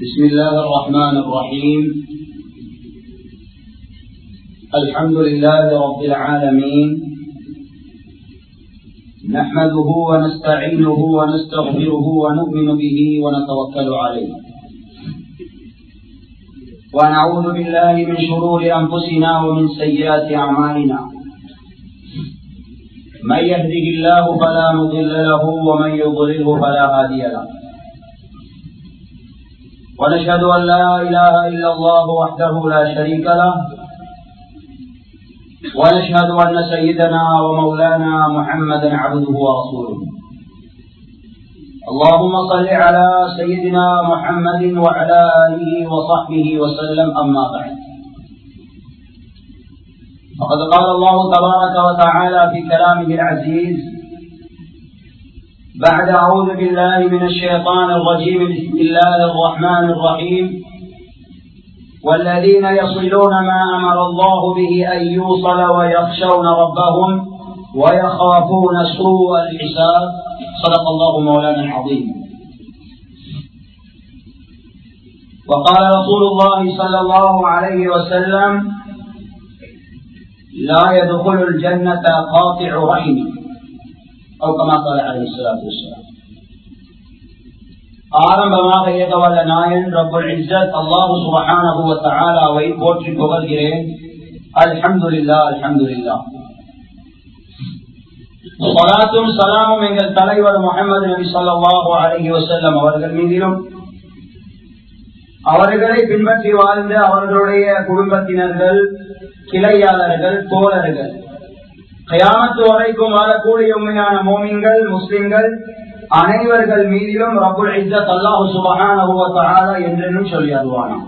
بسم الله الرحمن الرحيم الحمد لله رب العالمين نحمده ونستعينه ونستغفره ونؤمن به ونتوكل عليه ونعوذ بالله من شرور أنفسنا ومن سيئات أعمالنا من يهده الله فلا مضل له ومن يضلله فلا هادي له ونشهد أن لا إله إلا الله وحده لا شريك له ونشهد أن سيدنا ومولانا محمدا عبده ورسوله اللهم صل على سيدنا محمد وعلى آله وصحبه وسلم أما بعد فقد قال الله تبارك وتعالى في كلامه العزيز بعد أعوذ بالله من الشيطان الرجيم بسم الله الرحمن الرحيم والذين يصلون ما أمر الله به أن يوصل ويخشون ربهم ويخافون سوء الحساب صدق الله مولانا العظيم وقال رسول الله صلى الله عليه وسلم لا يدخل الجنة قاطع رحم أو كما قال عليه الصلاة والسلام ஆரம்பமாக ஏகவல்ல நாயன் ரபுல் இஸ்ஸத் அல்லாஹு சுபஹானஹு வ தஆலாவை போற்றி புகழ்கிறேன் அல்ஹம்துலில்லா அல்ஹம்துலில்லா ஸலாத்தும் ஸலாமும் எங்கள் தலைவர் முஹம்மது நபி ஸல்லல்லாஹு அலைஹி வஸல்லம் அவர்கள் மீதிலும் அவர்களை பின்பற்றி வாழ்ந்த அவர்களுடைய குடும்பத்தினர்கள் கிளையாளர்கள் தோழர்கள் கயாமத்து வரைக்கும் வாழக்கூடிய உண்மையான மோமின்கள் முஸ்லிம்கள் அனைவர்கள் மீதிலும் ரபுல் இஸ்ஸத் அல்லாஹு சுபஹானஹு என்றென்னும் சொல்லி அருவானாம்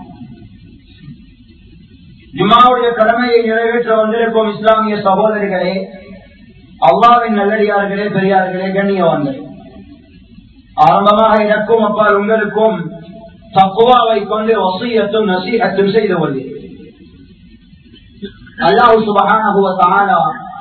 ஜுமாவுடைய கடமையை நிறைவேற்ற வந்திருக்கும் இஸ்லாமிய சகோதரிகளே அல்லாவின் நல்லடியார்களே பெரியார்களே கண்ணியவான்களே ஆரம்பமாக எனக்கும் அப்பால் உங்களுக்கும் தக்குவாவை கொண்டு வசியத்தும் நசீகத்தும் செய்து கொள்கிறேன் அல்லாஹு சுபஹானஹு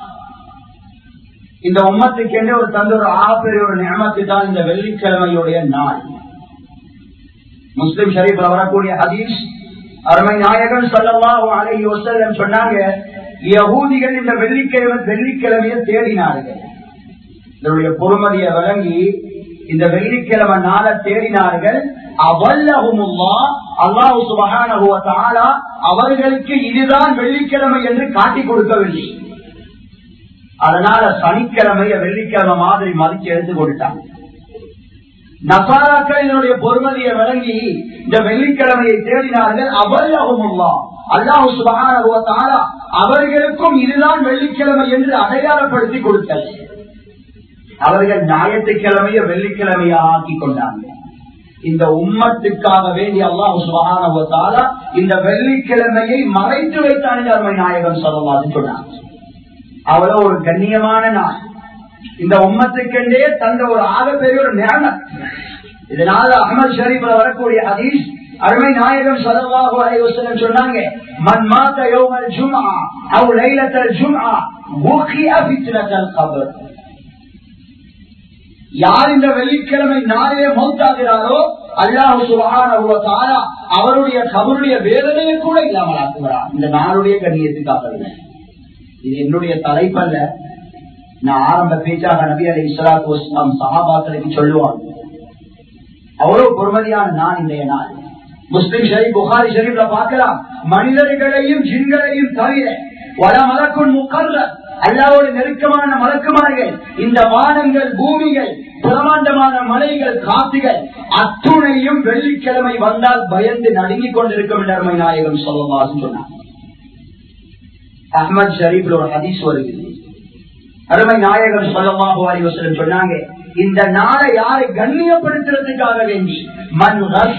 இந்த உம்மத்துக்கென்று ஒரு தந்த ஒரு ஆப்பெரிய ஒரு நியமத்து தான் இந்த வெள்ளிக்கிழமையுடைய நாள் முஸ்லிம் ஷரீஃப்ல வரக்கூடிய ஹதீஸ் அருமை நாயகன் சொல்லலாம் அழகி வசல்லம் சொன்னாங்க யகூதிகள் இந்த வெள்ளிக்கிழமை வெள்ளிக்கிழமையை தேடினார்கள் இதனுடைய பொறுமதியை வழங்கி இந்த வெள்ளிக்கிழமை நாளை தேடினார்கள் அவல்லகுமுல்லா அல்லாஹு சுபகான அவர்களுக்கு இதுதான் வெள்ளிக்கிழமை என்று காட்டிக் கொடுக்கவில்லை அதனால சனிக்கிழமைய வெள்ளிக்கிழமை மாதிரி மதிச்சு எடுத்து கொடுத்தாங்க நசாராக்கள் இதனுடைய பொறுமதியை வழங்கி இந்த வெள்ளிக்கிழமையை தேடினார்கள் அவல்லகுமுல்லா அல்லாஹு சுபகான அவர்களுக்கும் இதுதான் வெள்ளிக்கிழமை என்று அடையாளப்படுத்தி கொடுத்தது அவர்கள் ஞாயிற்றுக்கிழமைய வெள்ளிக்கிழமையா ஆக்கி கொண்டாங்க இந்த உம்மத்துக்காக வேண்டி அல்லாஹு சுபகான இந்த வெள்ளிக்கிழமையை மறைத்து வைத்தான் அருமை நாயகம் சொல்லலாம் சொன்னாங்க அவ்வளவு ஒரு கண்ணியமான நாள் இந்த உம்மத்துக்கெண்டே தந்த ஒரு ஆகப்பெரிய ஒரு நியமம் இதனால அகமது ஷரீப்ல வரக்கூடிய ஹதீஸ் அருமை நாயகம் சதவாகு அலைவசனம் சொன்னாங்க மன் மாத்த யோமல் ஜும்ஆ அவ் லைலத்தல் ஜும்ஆ முகிய ஃபித்னத்தல் கபர் யார் இந்த வெள்ளிக்கிழமை நாளிலே மௌத்தாகிறாரோ அல்லாஹு சுபஹானஹு தஆலா அவருடைய கபருடைய வேதனையை கூட இல்லாமல் ஆக்குகிறார் இந்த நாளுடைய கண்ணியத்துக்காக இது என்னுடைய தலைப்பல்ல நான் ஆரம்ப பேச்சாக நபி அலி இஸ்லாத்து வஸ்லாம் சஹாபாக்களுக்கு சொல்லுவாங்க அவ்வளவு பொறுமதியான நான் இன்றைய நாள் முஸ்லிம் ஷரீப் புகாரி ஷரீப்ல பார்க்கலாம் மனிதர்களையும் ஜின்களையும் தவிர வட மலக்குள் முக்கல்ல அல்லாவோடு நெருக்கமான மலக்குமார்கள் இந்த வானங்கள் பூமிகள் பிரமாண்டமான மலைகள் காத்துகள் அத்துணையும் வெள்ளிக்கிழமை வந்தால் பயந்து நடுங்கிக் கொண்டிருக்கும் அருமை நாயகம் சொல்லவாசம் சொன்னார் அஹமத் ஷரீப்ல ஒரு ஹதீஸ் வருகிறது அருமை நாயகம் சொல்லமாக அறிவசலம் சொன்னாங்க இந்த நாளை யாரை கண்ணியப்படுத்துறதுக்காக வேண்டி மண்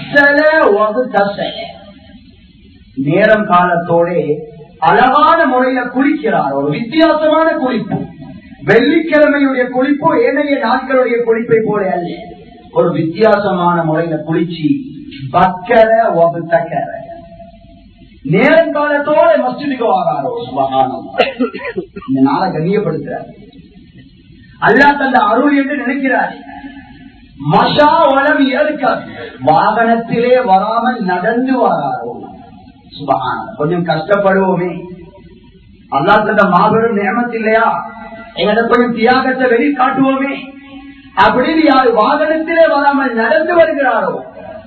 நேரம் காலத்தோட அழகான முறையில குளிக்கிறார் ஒரு வித்தியாசமான குளிப்பு வெள்ளிக்கிழமையுடைய குளிப்பு ஏனைய நாட்களுடைய குளிப்பை போல அல்ல ஒரு வித்தியாசமான முறையில குளிச்சு பக்கர வகுத்தக்கர நேரங்காலத்தோட மஸ்ஜிதுக்கு வாராரோ சுபகானம் இந்த நாளை கண்ணியப்படுத்துறார் அல்லா தந்த அருள் என்று நினைக்கிறார் மஷா வளம் ஏற்க வாகனத்திலே வராமல் நடந்து வராரோ சுபஹான் கொஞ்சம் கஷ்டப்படுவோமே அல்லா தந்த மாபெரும் நியமத்து இல்லையா எங்களை கொஞ்சம் தியாகத்தை வெளிக்காட்டுவோமே அப்படின்னு யாரு வாகனத்திலே வராமல் நடந்து வருகிறாரோ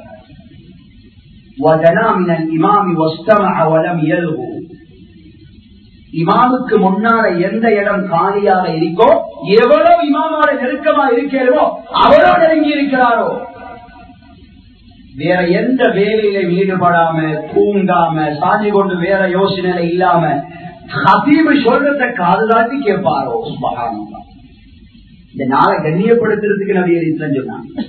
இமாமி வஸ்தமலம் இயல்பு இமாமுக்கு முன்னால எந்த இடம் காலியாக இருக்கோ எவ்வளவு இமாமோட நெருக்கமா இருக்கிறதோ அவ்வளோ நெருங்கி இருக்கிறாரோ வேற எந்த வேலையில ஈடுபடாம தூங்காம சாஞ்சி கொண்டு வேற யோசனை இல்லாம ஹபீபு சொல்றத காதுதாட்டி கேட்பாரோ சுபகானந்தா இந்த நாளை கண்ணியப்படுத்துறதுக்கு நிறைய ரீசன் சொன்னாங்க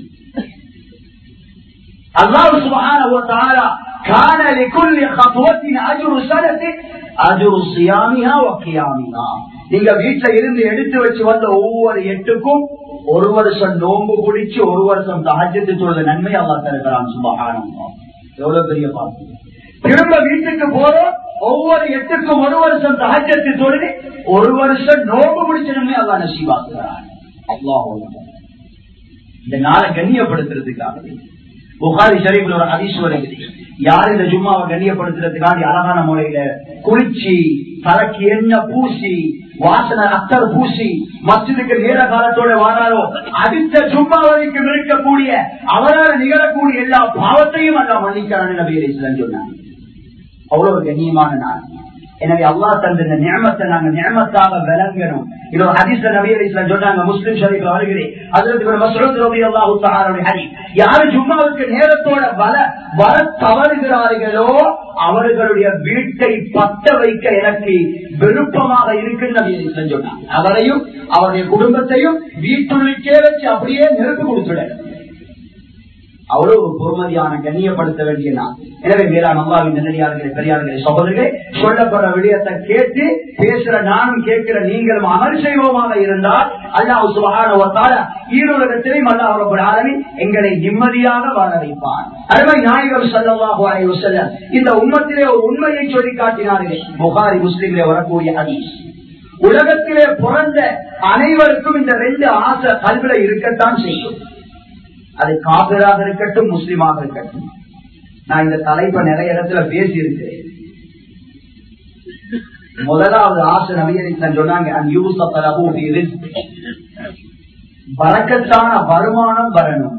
அல்லாஹ் சுபஹானஹு வ தஆலா கான லிகுல்லி خطوத்தின் அஜ்ரு சனதி அஜ்ரு சியாமிஹா வ கியாமிஹா நீங்க வீட்ல இருந்து எடுத்து வச்சு வந்த ஒவ்வொரு எட்டுக்கும் ஒரு வருஷம் நோன்பு குடிச்சு ஒரு வருஷம் தஹஜ்ஜத்து தொழுத நன்மை அல்லாஹ் தருகிறான் சுபஹானல்லாஹ் எவ்வளவு பெரிய பாட்டு திரும்ப வீட்டுக்கு போறோம் ஒவ்வொரு எட்டுக்கும் ஒரு வருஷம் தஹஜ்ஜத்து தொழுது ஒரு வருஷம் நோன்பு முடிச்ச நன்மை அல்லாஹ் நசீபாக்குகிறான் அல்லாஹ் இந்த நாளை கண்ணியப்படுத்துறதுக்காக புகாரி ஷரீஃப்ல ஒரு ஹதீஸ் வருகிறது யார் இந்த ஜும்மாவை கண்ணியப்படுத்துறதுக்காண்டி அழகான முறையில குளிச்சு தலைக்கு எண்ணெய் பூசி வாசனை அத்தர் பூசி மசிதுக்கு நேர காலத்தோட வாராரோ அடுத்த ஜும்மா வரைக்கும் இருக்கக்கூடிய அவரால் நிகழக்கூடிய எல்லா பாவத்தையும் அல்ல மன்னிக்கிறான்னு நபியரை சொன்னாங்க அவ்வளவு கண்ணியமான நாள் எனவே அல்லா தந்த இந்த நியமத்தை நாங்க நியமத்தாக விளங்கணும் இது ஒரு ஹதீஸ் நபி அலிஸ்லாம் சொன்னாங்க முஸ்லிம் ஷரீஃப் வருகிறேன் அதற்கு மசூத் ரபி அல்லாஹு தஆலாவுடைய ஹதீஸ் யாரு ஜும்மாவுக்கு நேரத்தோட வர வர தவறுகிறார்களோ அவர்களுடைய வீட்டை பத்த வைக்க எனக்கு விருப்பமாக இருக்குன்னு நபி அலிஸ்லாம் சொன்னாங்க அவரையும் அவருடைய குடும்பத்தையும் வீட்டுள்ளிக்கே வச்சு அப்படியே நெருப்பு கொடுத்துட அவ்வளவு பொறுமதியான கண்ணியப்படுத்த வேண்டிய நான் எனவே வேளாண் அல்லாவின் நல்லடியார்களே பெரியார்களே சகோதரர்களே சொல்லப்படுற விடயத்தை கேட்டு பேசுற நானும் கேட்கிற நீங்களும் அமல் செய்வோமாக இருந்தால் அல்லாஹ் சுபகான ஈரோலகத்திலையும் அல்லாஹ் ஆலமின் எங்களை நிம்மதியாக வாழ வைப்பார் அருமை நாயகம் சல்லாஹு அலைஹி வஸல்லம் இந்த உம்மத்திலே ஒரு உண்மையை சொல்லி காட்டினார்களே புகாரி முஸ்லிம்லே வரக்கூடிய ஹதீஸ் உலகத்திலே பிறந்த அனைவருக்கும் இந்த ரெண்டு ஆசை கல்வில இருக்கத்தான் செய்யும் அது காபிராக இருக்கட்டும் முஸ்லிமாக இருக்கட்டும் நான் இந்த தலைப்பை நிறைய இடத்துல பேசி இருக்கிறேன் முதலாவது ஆசை நவீன சொன்னாங்க வரக்கத்தான வருமானம் வரணும்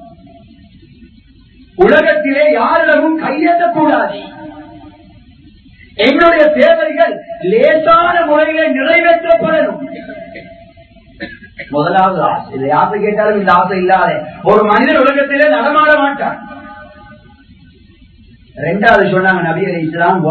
உலகத்திலே யாரிடமும் கையேற்றக்கூடாது எங்களுடைய தேவைகள் லேசான முறையில நிறைவேற்றப்படணும் முதலாவது ஆசை இதை ஆசை கேட்டாலும் இந்த ஆசை இல்லாத ஒரு மனிதர் உலகத்திலே நடமாட மாட்டான் ரெண்டாவது சொன்னாங்க நபி அலி இஸ்லாம்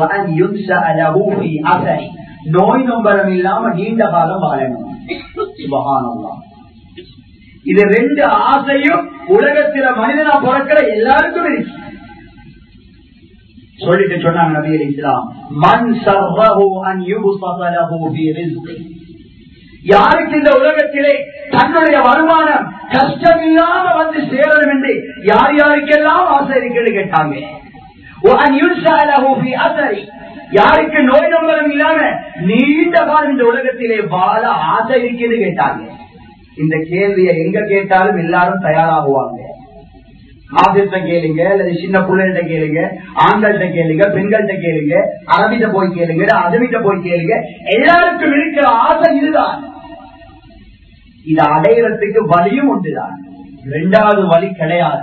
நோய் நொம்பரம் இல்லாம நீண்ட காலம் வாழணும் சுபகானல்லாம் இது ரெண்டு ஆசையும் உலகத்தில மனிதனா பிறக்கிற எல்லாருக்கும் இருக்கு சொல்லிட்டு சொன்னாங்க நபி அலி இஸ்லாம் மண் சர்வஹு அன் யுபுசலஹு ஃபீ ரிஸ்கி யாருக்கு இந்த உலகத்திலே தன்னுடைய வருமானம் கஷ்டம் இல்லாம வந்து சேரணும் என்று யார் யாருக்கெல்லாம் ஆசை இருக்குன்னு கேட்டாங்க யாருக்கு நோய் நம்பரம் இல்லாம நீண்ட காலம் இந்த உலகத்திலே வாழ ஆசை இருக்குன்னு கேட்டாங்க இந்த கேள்வியை எங்க கேட்டாலும் எல்லாரும் தயாராகுவாங்க ஆபிட்ட கேளுங்க அல்லது சின்ன பிள்ளைகிட்ட கேளுங்க ஆண்கள்கிட்ட கேளுங்க பெண்கள்கிட்ட கேளுங்க அரபிட்ட போய் கேளுங்க அதவிட்ட போய் கேளுங்க எல்லாருக்கும் இருக்கிற ஆசை இதுதான் இதை அடையிறதுக்கு வழியும் உண்டுதான் இரண்டாவது வழி கிடையாது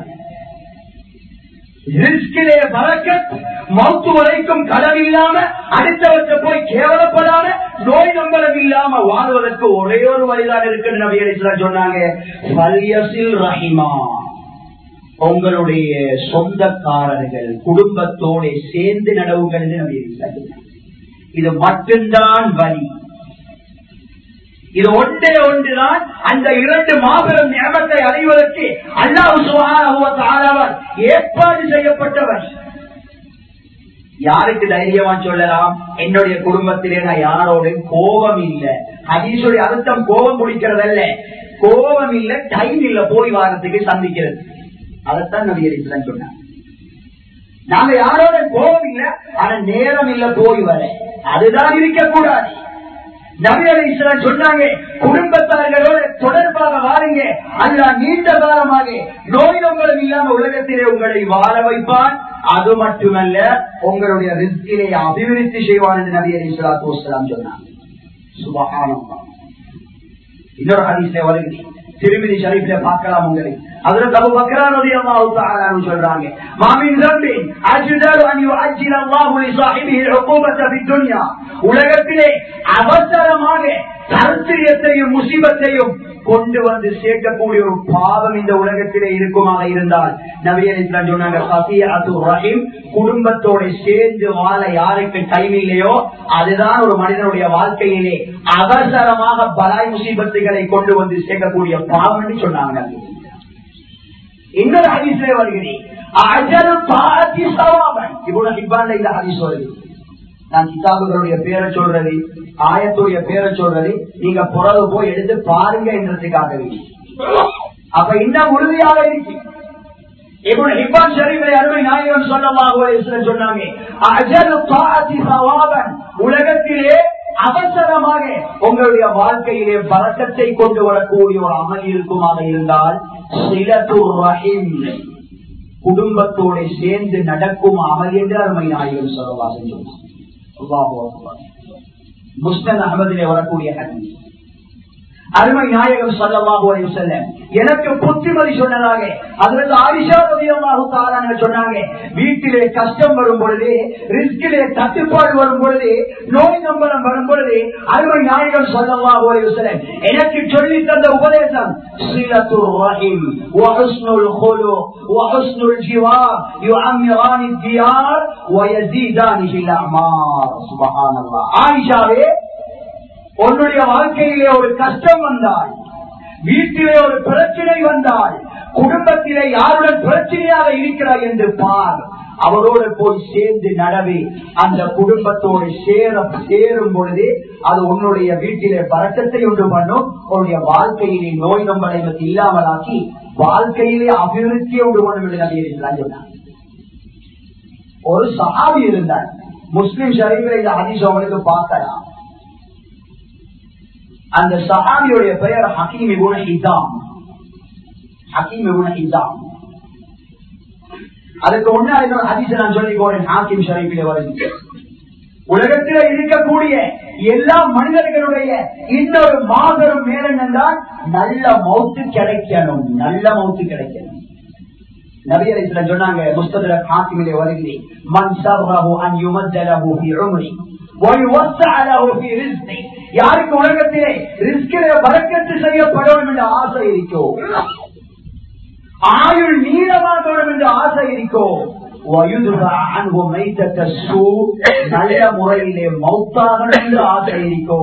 ரிஸ்கிலே பறக்க மௌத்து வரைக்கும் கடன் இல்லாம அடுத்தவற்றை போய் கேவலப்படாம நோய் நம்பரம் இல்லாம வாழ்வதற்கு ஒரே ஒரு வழிதான் இருக்குன்னு நபிகள் சொன்னாங்க ரஹிமா உங்களுடைய சொந்தக்காரர்கள் குடும்பத்தோட சேர்ந்து நடவுங்கள் இது மட்டும்தான் வழி இது ஒன்றே ஒன்றுதான் அந்த இரண்டு மாபெரும் நியமத்தை அடைவதற்கு அல்லாஹ் சுகானவர் ஏற்பாடு செய்யப்பட்டவர் யாருக்கு தைரியமா சொல்லலாம் என்னுடைய குடும்பத்திலே நான் யாரோட கோபம் இல்லை ஹதீஸுடைய அர்த்தம் கோபம் பிடிக்கிறதல்ல கோபம் இல்ல டைம் இல்ல போய் வாரத்துக்கு சந்திக்கிறது அதைத்தான் நபி அலிஸ்லாம் சொன்னாங்க நாங்க யாரோட கோபம் இல்ல ஆனா நேரம் இல்ல போய் வர அதுதான் இருக்கக்கூடாது நபியலை சொன்னாங்க குடும்பத்தார்களோட தொடர்பாக வாருங்க அல்ல நீண்ட காலமாக நோய் நோங்களும் இல்லாம உலகத்திலே உங்களை வாழ வைப்பான் அது மட்டுமல்ல உங்களுடைய ரிஸ்கிலே அபிவிருத்தி செய்வான் என்று நபி அலி சலாத்து வசலாம் சொன்னாங்க சுபகானம் இன்னொரு ஹதீஸ்ல வருகிறேன் திருமதி ஷரீஃப்ல பார்க்கலாம் உங்களை அதுல தபு பக்கரானது அல்லாஹு சொல்றாங்க மாமின் தம்பி அஜ்தரு அன் யுஅஜ்ஜில அல்லாஹு லி ஸாஹிபிஹி உகூபத ஃபி துன்யா உலகத்திலே அவசரமாக தரித்திரியத்தையும் முசிபத்தையும் கொண்டு வந்து சேர்க்கக்கூடிய ஒரு பாவம் இந்த உலகத்திலே இருக்குமாக இருந்தால் நபியலிஸ்லாம் சொன்னாங்க சசியத்து ரஹீம் குடும்பத்தோட சேர்ந்து வாழ யாருக்கு டைம் இல்லையோ அதுதான் ஒரு மனிதனுடைய வாழ்க்கையிலே அவசரமாக பலாய் முசீபத்துகளை கொண்டு வந்து சேர்க்கக்கூடிய பாவம் என்று சொன்னாங்க இன்னொரு ஹரிசே வருகிறேன் அஜல் பாத்தி சவாபன் இவ்வளவு ஹிப்பான்ல இந்த ஹரிஸ் வருகிறேன் நான் கிதாபுகளுடைய பேரை சொல்றது ஆயத்துடைய பேரை சொல்றது நீங்க புறவு போய் எடுத்து பாருங்க என்றதுக்காக அப்ப இன்னும் உறுதியாக இருக்கு உலகத்திலே அவசரமாக உங்களுடைய வாழ்க்கையிலே பழக்கத்தை கொண்டு வரக்கூடிய ஒரு அமல் இருக்குமாக இருந்தால் குடும்பத்தோட சேர்ந்து நடக்கும் அமல் என்று அருமை நாயகம் சொல்லவா சொன்னார் முஸ்தன் அகமதிலே வரக்கூடிய ஹதீஸ் அருமை நாயகம் சல்லமாக செல்ல எனக்கு புத்திமதி சொன்னதாக அதிலிருந்து ஆயிஷா ரவியமாக சொன்னாங்க வீட்டிலே கஷ்டம் வரும் பொழுது ரிஸ்கிலே தட்டுப்பாடு வரும் பொழுது நோய் நம்பலம் வரும் பொழுது அருமை நாயகம் சல்லமாக செல்ல எனக்கு சொல்லி தந்த உபதேசம் ஆயிஷாவே உன்னுடைய வாழ்க்கையிலே ஒரு கஷ்டம் வந்தால் வீட்டிலே ஒரு பிரச்சனை வந்தால் குடும்பத்திலே யாருடன் பிரச்சனையாக இருக்கிறாய் என்று பார் அவரோடு போய் சேர்ந்து நடவே அந்த குடும்பத்தோடு சேர சேரும் பொழுது அது உன்னுடைய வீட்டிலே பறக்கத்தை உண்டு பண்ணும் உன்னுடைய வாழ்க்கையிலே நோய் நம்பலை இல்லாமலாக்கி வாழ்க்கையிலே அபிவிருத்தியை உண்டு பண்ணும் என்று நம்பி இருக்கிறான் சொன்னார் ஒரு சஹாபி இருந்தார் முஸ்லிம் ஷரீஃபில் இந்த ஹதீஸ் அவங்களுக்கு பார்க்கலாம் அந்த சஹாபியுடைய பெயர் ஹக்கீம் இபுன ஹிசாம் ஹக்கீம் இபுன ஹிசாம் அதுக்கு முன்னாடி ஹதீஸ் நான் சொல்லி போறேன் ஹாக்கிம் ஷரீஃபிலே வருது உலகத்தில் இருக்கக்கூடிய எல்லா மனிதர்களுடைய இன்னொரு மாபெரும் மேலன் என்றால் நல்ல மௌத்து கிடைக்கணும் நல்ல மௌத்து கிடைக்கணும் நபி அலிஸ்லாம் சொன்னாங்க முஸ்ததுல ஹாக்கிமிலே வருகிறேன் மன் சர்ரஹு அன் யுமஜ்ஜலஹு ஃபீ உம்ரி யாருக்கு உலகத்திலே ரிஸ்கிலே வரக்கத்து செய்யப்படும் என்ற ஆசை இருக்கோ ஆயுள் நீளமாக வேண்டும் என்ற ஆசை இருக்கோ நல்ல முறையிலே மௌத்தாகணும் என்று ஆசை இருக்கோ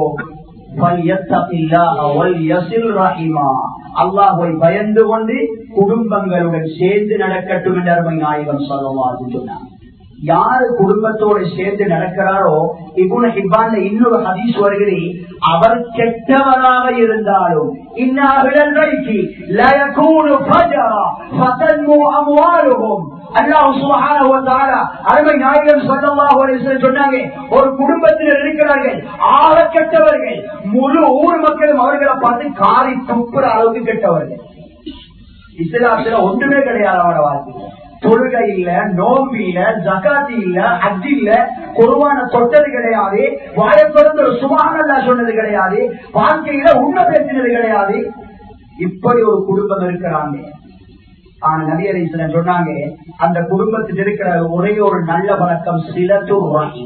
அல்லாஹை பயந்து கொண்டு குடும்பங்களுடன் சேர்ந்து நடக்கட்டும் என்று அருமை நாயகம் சொல்லவாது சொன்னார் யாரு குடும்பத்தோடு சேர்ந்து நடக்கிறாரோ இகுண ஹிப்பான்ல இன்னொரு ஹதீஸ் வருகிறே அவர் கெட்டவராக இருந்தாலும் அருமை நாயகம் சொன்னாங்க ஒரு குடும்பத்தினர் இருக்கிறார்கள் ஆக கெட்டவர்கள் முழு ஊர் மக்களும் அவர்களை பார்த்து காரி துப்புற அளவுக்கு கெட்டவர்கள் இஸ்லாத்துல ஒன்றுமே கிடையாது அவரோட வாழ்க்கை தொழுகை இல்ல நோம்பு இல்ல ஜகாத்தி இல்ல அஜி இல்ல குருவான தொட்டது கிடையாது வாயப்பிறந்த ஒரு சுமானல்லா சொன்னது கிடையாது வாழ்க்கையில உண்மை பேசினது கிடையாது இப்படி ஒரு குடும்பம் இருக்கிறாங்க ஆனா நபியரை சில சொன்னாங்க அந்த குடும்பத்தில் இருக்கிற ஒரே ஒரு நல்ல வழக்கம் சிலத்து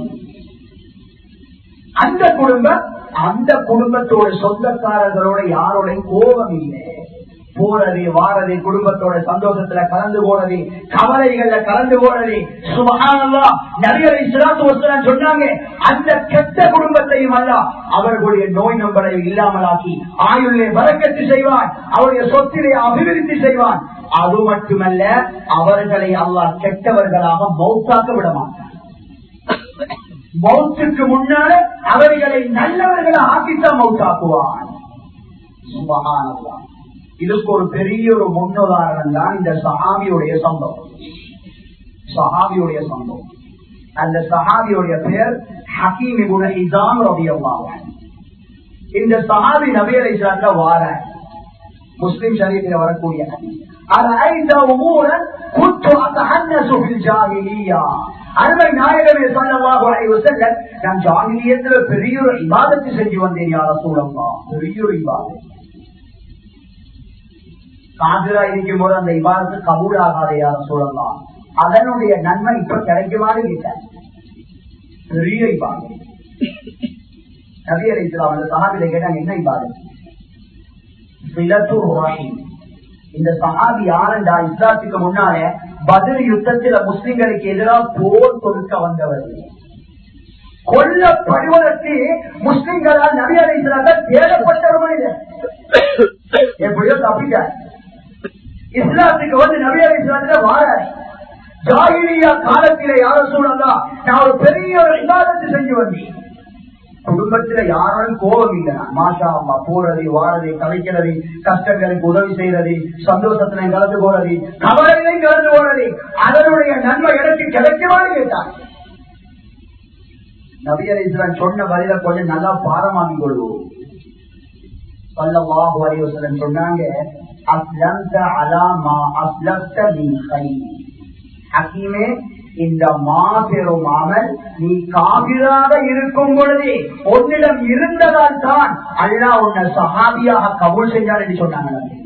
அந்த குடும்பம் அந்த குடும்பத்தோட சொந்தக்காரர்களோட யாரோட கோபம் இல்லை போறது வாரது குடும்பத்தோட சந்தோஷத்துல கலந்து போறது கவலைகள்ல கலந்து போறது சுபகானல்லா நபிகளை சிலாத்து வசனம் சொன்னாங்க அந்த கெட்ட குடும்பத்தையும் அல்ல அவர்களுடைய நோய் நம்பரை இல்லாமலாக்கி ஆயுளை வரக்கத்து செய்வான் அவருடைய சொத்திலே அபிவிருத்தி செய்வான் அது மட்டுமல்ல அவர்களை அல்லாஹ் கெட்டவர்களாக மௌத்தாக்க விட மாட்டான் மௌத்துக்கு முன்னால அவர்களை நல்லவர்களை ஆக்கித்தான் மௌத்தாக்குவான் சுபகானல்லா இதுக்கு ஒரு பெரிய ஒரு முன்னுதாரணம் தான் இந்த சஹாபியுடைய சம்பவம் சஹாபியுடைய சம்பவம் அந்த சஹாபியுடைய பெயர் ஹக்கீம் இபுன இசாம் ரவி இந்த சஹாபி நபி அலைஹிஸ்ஸலாத்துல வார முஸ்லிம் ஷரீஃபில் வரக்கூடிய ஹதீஸ். أرأيت أمورا كنت أتحدث في الجاهلية அருமை நாயகமே ஸல்லல்லாஹு அலைஹி வஸல்லம் நான் ஜாகிலியத்துல பெரிய ஒரு இபாதத்தை செஞ்சு வந்தேன் யா ரசூலல்லாஹ் பெரிய ஒரு இபாதத் காதிரா இருக்கும் போது அந்த இபாதத்து கபூல் ஆகாத யா ரசூலல்லாஹ் அதனுடைய நன்மை இப்ப கிடைக்குமாறு கேட்டார் பெரிய இபாதத் நபி அலைஹிஸ்ஸலாம் அந்த சஹாபில கேட்டாங்க என்ன இபாதத் சிலத்துர் ரஹீம் இந்த சஹாபி யாருண்டா இஸ்லாத்துக்கு முன்னாலே பதில் யுத்தத்துல முஸ்லிம்களுக்கு எதிராக போர் தொடுக்க வந்தவர் கொல்லப்படுவதற்கு முஸ்லிம்களால் நபி அலைஹிஸ்ஸலாத்தை தேடப்பட்ட ஒரு மனிதர் எப்படியோ தப்பிட்டார் இஸ்லாத்துக்கு வந்து நபி அலைஹிஸ்ஸலாத்துல வாரார் ஜாகிலியா காலத்திலே யார சூழலா நான் ஒரு பெரிய ஒரு இபாதத்தை செஞ்சு வந்தேன் குடும்பத்துல யாரும் கோபம் இல்லை மாஷா அம்மா போறது வாரது கலைக்கிறது கஷ்டங்களுக்கு உதவி செய்யறது சந்தோஷத்துல கலந்து போறது கவலையிலையும் கலந்து போறது அதனுடைய நன்மை எனக்கு கிடைக்குமான்னு கேட்டான் நபி அலிஸ்லாம் சொன்ன பதில கொஞ்சம் நல்லா பாரமாக்கி கொள்வோம் சல்லல்லாஹு அலைஹி வஸல்லம் சொன்னாங்க அஸ்லம்த அலா மா அஸ்லம்த மின் கைர் ஹக்கீமே இந்த மாபெரும் அமல் நீ காபிராக இருக்கும் பொழுது உன்னிடம் இருந்ததால் தான் அல்லாஹ் உன்னை சஹாபியாக கபூல் செஞ்சார் என்று சொன்னாங்க நபி.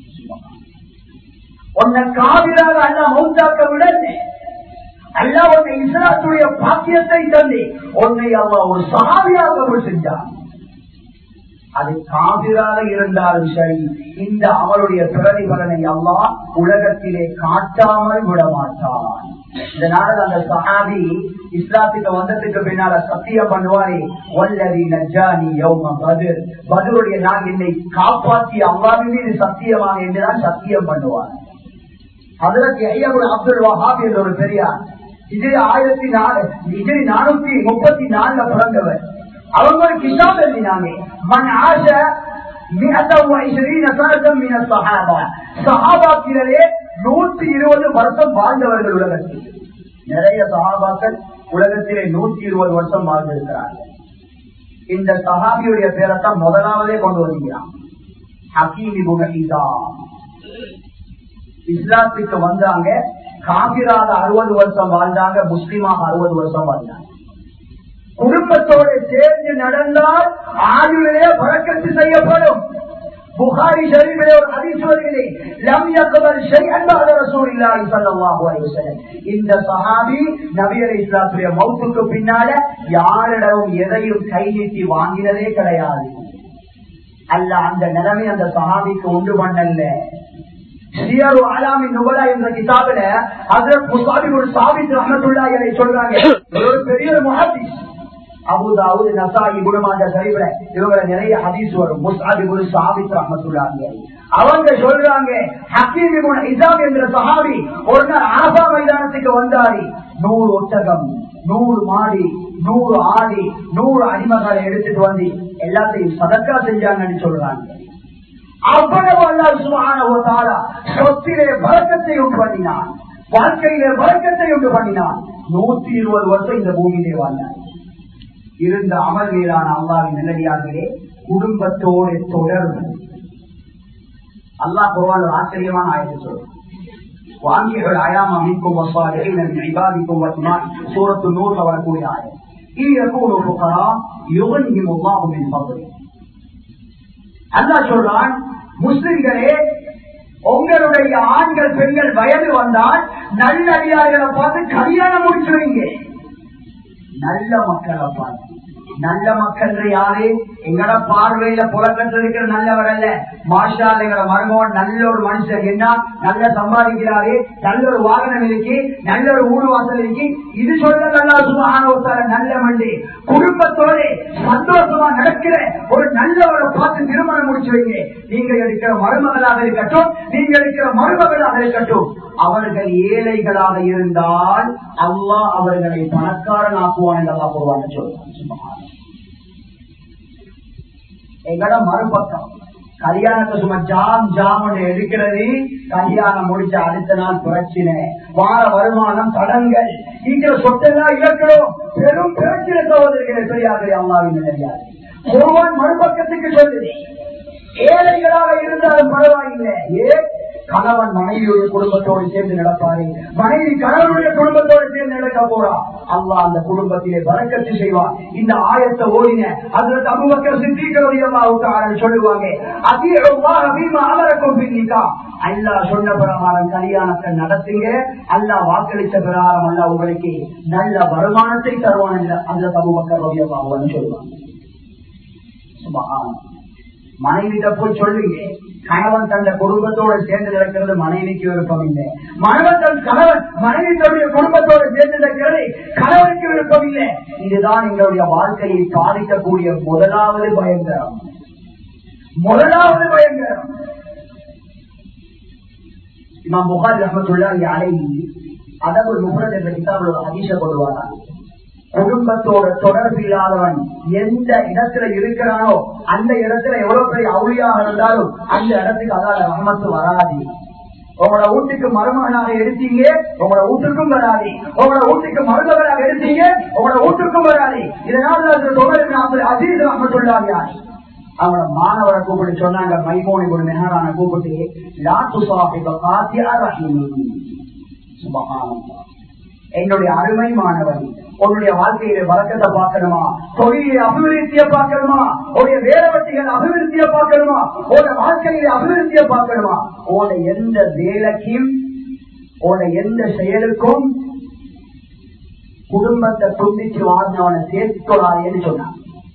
உன்னை காபிராக அல்லாஹ் மௌத்தாக்க விடல அல்லாஹ் உன்னை இஸ்லாத்துடைய பாக்கியத்தை தந்து உன்னை அல்லாஹ் ஒரு சஹாபியாக கபூல் செஞ்சான் அது காபிராக இருந்தாலும் சரி இந்த அவருடைய பிரதிபலனை அல்லாஹ் உலகத்திலே காட்டாமல் விட மாட்டான் இதனால அந்த சஹாபி இஸ்லாத்துக்கு வந்ததுக்கு பின்னால சத்தியம் பண்ணுவாரே வல்லதி நஜானி யௌம பதில் பதிலுடைய நான் என்னை காப்பாற்றி அல்லாவின் மீது சத்தியமாக என்றுதான் சத்தியம் பண்ணுவார் அதற்கு ஐயபுல் அப்துல் வஹாப் என்ற ஒரு பெரியார் இது ஆயிரத்தி நாலு இது நானூத்தி முப்பத்தி நாலுல பிறந்தவர் அவங்க ஒரு கிஷாப் எழுதினாங்க மன் ஆச சஹாபாக்கிலே நூற்றி இருபது வருஷம் வாழ்ந்தவர்கள் உலகத்தில் நிறைய சஹாபாக்கள் உலகத்திலே நூற்றி இருபது வருஷம் வாழ்ந்திருக்கிறார்கள் இந்த சஹாபியுடைய பேரத்தான் முதலாவதே கொண்டு வருகிறான் ஹக்கீமி குணஹிதா இஸ்லாத்துக்கு வந்தாங்க காபிராக அறுபது வருஷம் வாழ்ந்தாங்க முஸ்லிமாக அறுபது வருஷம் வாழ்ந்தாங்க குடும்பத்தோடு சேர்ந்து நடந்தால் ஆயுளிலே பழக்கத்து செய்யப்படும் புகாரி ஷரீஃபிலே ஒரு ஹதீஸ் வருகிறே லம் யக்பல் ஷைஅன் பஅத ரசூலில்லாஹி ஸல்லல்லாஹு அலைஹி வஸல்லம் இந்த சஹாபி நபி அலைஹிஸ்ஸலாத்துடைய மௌத்துக்கு பின்னால யாரிடமும் எதையும் கை நீட்டி வாங்கினதே கிடையாது அல்ல அந்த நிலைமை அந்த சஹாபிக்கு உண்டு பண்ணல சியரு அலாமி நுபலா என்ற கிதாபில ஹஜரத் முசாபி ஒரு சாபித் ரஹமத்துல்லாஹி அலைஹி சொல்றாங்க இவர் ஒரு பெரிய ஒரு முஹத்திஸ் அபுதாவுது நசாயி குணமாஜா சரிவில இவங்க நிறைய ஹதீஸ் வரும் முஸ்ஆபி குரு சாபித் ரஹமத்துல்லாஹி அவங்க சொல்றாங்க ஹக்கீம் இப்னு இசாம் என்ற சஹாபி ஒரு நாள் அரபா மைதானத்துக்கு வந்தாரு நூறு ஒட்டகம் நூறு மாடி நூறு ஆடி நூறு அடிமகளை எடுத்துட்டு வந்து எல்லாத்தையும் சதக்கா செஞ்சாங்கன்னு சொல்றாங்க அவ்வளவு அல்லாஹ் சுப்ஹானஹு வ தஆலா சொத்திலே பரக்கத்தை உண்டு பண்ணினான் வாழ்க்கையிலே பரக்கத்தை உண்டு பண்ணினான் நூத்தி இருபது வருஷம் இந்த பூமியிலே வாழ்ந்தார் இருந்த அமல் மீதான அல்லாவின் நல்லடியார்களே குடும்பத்தோடு தொடர்பு அல்லாஹ் குர்ஆன் ஒரு ஆச்சரியமான ஆயத்தை சொல்றான் வாங்கிகள் அயாம மீட்கும் விவாதிக்கும் சூரத்து நூறுல வரக்கூடிய ஆயம் இது எப்போ புகழா யுகன்கின் உமாகும் பகுதி அல்லாஹ் சொல்றான் முஸ்லிம்களே உங்களுடைய ஆண்கள் பெண்கள் வயது வந்தால் நல்ல அதிகாரிகளை பார்த்து கல்யாணம் முடிச்சுவீங்க நல்ல மக்களை பார்த்து நல்ல மக்கள் யாரு எங்கட பார்வையில புலக்கத்தில் இருக்கிற நல்லவர் அல்ல மாஷா எங்கட மருமகன் நல்ல ஒரு மனுஷன் என்ன நல்ல சம்பாதிக்கிறாரு நல்ல ஒரு வாகனம் இருக்கு நல்ல ஒரு ஊடு வாசல் இருக்கு இது சொல்ல நல்லா சுகான நல்ல மண்டி குடும்பத்தோட சந்தோஷமா நடக்கிற ஒரு நல்லவரை பார்த்து திருமணம் முடிச்சு வைங்க நீங்க இருக்கிற மருமகளாக இருக்கட்டும் நீங்க இருக்கிற மருமகளாக இருக்கட்டும் அவர்கள் ஏழைகளாக இருந்தால் அல்லாஹ் அவர்களை பணக்காரன் ஆக்குவான் என்று அல்லா போவான்னு சொல்றான் எங்கட மறுபக்கம் கல்யாணத்தை சும்மா ஜாம் ஜாம் எடுக்கிறது கல்யாணம் முடிச்ச அடுத்த நாள் பிரச்சனை வார வருமானம் கடன்கள் இருக்கிற சொத்தெல்லாம் இழக்கிறோம் பெரும் பிரச்சனை சகோதரிகளை பெரியார்கள் அம்மாவின் நிலையாது ஒருவன் மறுபக்கத்துக்கு சொல்லுது ஏழைகளாக இருந்தாலும் பரவாயில்லை ஏன் கணவன் மனைவியுடைய குடும்பத்தோடு சேர்ந்து நடப்பாரு மனைவி கணவனுடைய குடும்பத்தோடு சேர்ந்து நடக்க போறா அல்லாஹ் அந்த குடும்பத்திலே வரக்கத்து செய்வார் இந்த ஆயத்தை ஓடின அதுல அபுபக்கர் சித்திக்கிறது எல்லாம் சொல்லுவாங்க அமரக்கும் பின்னிக்கா அல்லாஹ் சொன்ன பிரகாரம் கல்யாணத்தை நடத்துங்க அல்லாஹ் வாக்களித்த பிரகாரம் அல்ல உங்களுக்கு நல்ல வருமானத்தை தருவான் அந்த அபுபக்கர் ரவி அல்லாஹ் சொல்லுவாங்க சுபஹான் மனைவிட்ட போய் சொல்லுங்க கணவன் தந்த குடும்பத்தோடு சேர்ந்து நடக்கிறது மனைவிக்கு விருப்பம் இல்லை மனவன் தன் கணவன் மனைவி தன்னுடைய குடும்பத்தோடு சேர்ந்து நடக்கிறது கணவனுக்கு விருப்பம் இல்லை இதுதான் எங்களுடைய வாழ்க்கையை பாதிக்கக்கூடிய முதலாவது பயங்கரம் முதலாவது பயங்கரம் இமாம் புகாரி ரஹமத்துல்லா அலை அதபுல் முகரத் என்ற கிதாபில் ஒரு ஹதீஷ கொண்டு வராங்க குடும்பத்தோட தொடர்பு இல்லாதவன் எந்த இடத்துல இருக்கிறானோ அந்த இடத்துல எவ்வளவு பெரிய அவுளியாக இருந்தாலும் அந்த இடத்துக்கு அதால ரஹமத்து வராது உங்களோட வீட்டுக்கு மருமகனாக எடுத்தீங்க உங்களோட வீட்டுக்கும் வராது உங்களோட வீட்டுக்கு மருமகனாக எடுத்தீங்க உங்களோட வீட்டுக்கும் வராது இதனால அசீஸ் ரஹமத்துள்ளாங்க அவங்களோட மாணவரை கூப்பிட்டு சொன்னாங்க மைமோனி ஒரு மெஹரான கூப்பிட்டு லாத்து சாப்பிட்டு காத்தியா ரஹீம் சுபகானந்தா என்னுடைய அருமை மாணவன் உன்னுடைய வாழ்க்கையில வழக்கத்தை பார்க்கணுமா தொழிலை அபிவிருத்திய பார்க்கணுமா உடைய வேலைவட்டிகள் அபிவிருத்திய பார்க்கணுமா உடைய வாழ்க்கையில அபிவிருத்திய பார்க்கணுமா உன எந்த வேலைக்கும் உன எந்த செயலுக்கும் குடும்பத்தை துண்டிச்சு வாழ்ந்தவனை சேர்த்துக்கொள்ளாதேன்னு சொன்னான்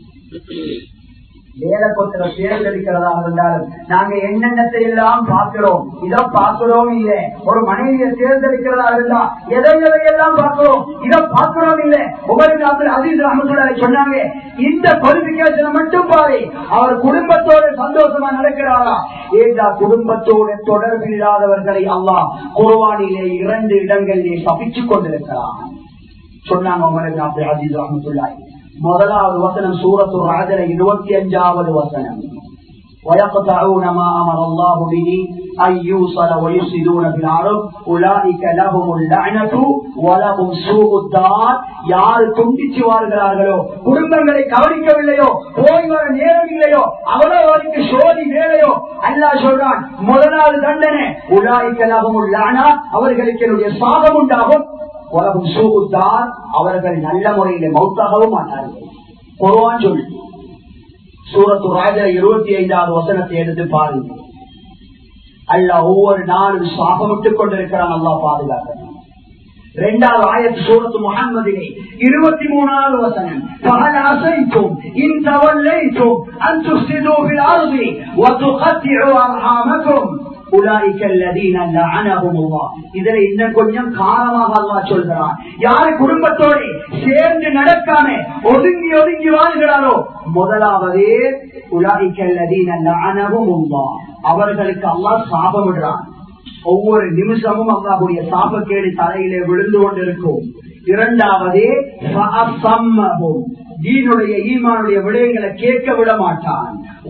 வேலை கொத்தர தேர்ந்தெடுக்கிறதாக இருந்தாலும் நாங்க என்னென்னத்தை எல்லாம் பார்க்கிறோம் இதை பார்க்கிறோம் இல்லை ஒரு மனைவியை தேர்ந்தெடுக்கிறதா இருந்தா எதை எதையெல்லாம் பார்க்கிறோம் இதை பார்க்கிறோம் இல்லை உங்களுக்கு அப்துல் அசீஸ் ரஹமத்துல்லா சொன்னாங்க இந்த குவாலிபிகேஷனை மட்டும் பாரு அவர் குடும்பத்தோட சந்தோஷமா நடக்கிறாரா ஏதா குடும்பத்தோட தொடர்பு இல்லாதவர்களை அல்லாஹ் குருவானிலே இரண்டு இடங்களிலே சபிச்சுக் கொண்டிருக்கிறார் சொன்னாங்க உங்களுக்கு அப்துல் அசீஸ் ரஹமத்துல்லாய் முதலாவது வசனம் சூரத்து ராஜல இருபத்தி அஞ்சாவது வசனம் ويقطعون ما امر الله به ان يوصل ويفسدون في الارض اولئك لهم اللعنه ولهم سوء الدار யார் துண்டிச்சு வாழ்கிறார்களோ குடும்பங்களை கவனிக்கவில்லையோ போய் வர நேரம் இல்லையோ அவ்வளவு வரைக்கும் சோதி வேலையோ அல்லா சொல்றான் முதலாவது தண்டனை உலாய்க்க லகும் உள்ளானா அவர்களுக்கு என்னுடைய சாபம் உண்டாகும் உலகம் சூகுத்தார் அவர்கள் நல்ல முறையில மௌத்தாகவும் மாட்டார்கள் குருவான் சொல்லு சூரத்து ராஜா இருபத்தி ஐந்தாவது வசனத்தை எடுத்து பாருங்க அல்ல ஒவ்வொரு நாளும் சாபமிட்டுக் கொண்டிருக்கிறான் அல்லா பாதுகாக்கிறான் இரண்டாவது ஆயத்து சூரத்து முகம்மதிலே இருபத்தி மூணாவது வசனம் பகல் அசைத்தும் இந்த வல்லைத்தும் அன்று சிதோவில் அருதி وتقطعوا இதுல இன்னும் கொஞ்சம் காரணமாக அல்லா சொல்கிறான் யாரு குடும்பத்தோட சேர்ந்து நடக்காம ஒதுங்கி ஒதுங்கி வாழ்கிறாரோ முதலாவது அவர்களுக்கு அல்லா சாபமிடுறான் ஒவ்வொரு நிமிஷமும் அல்லாவுடைய சாபக்கேடு தலையிலே விழுந்து கொண்டிருக்கும் இரண்டாவது தீனுடைய ஈமானுடைய விடயங்களை கேட்க விட மாட்டான்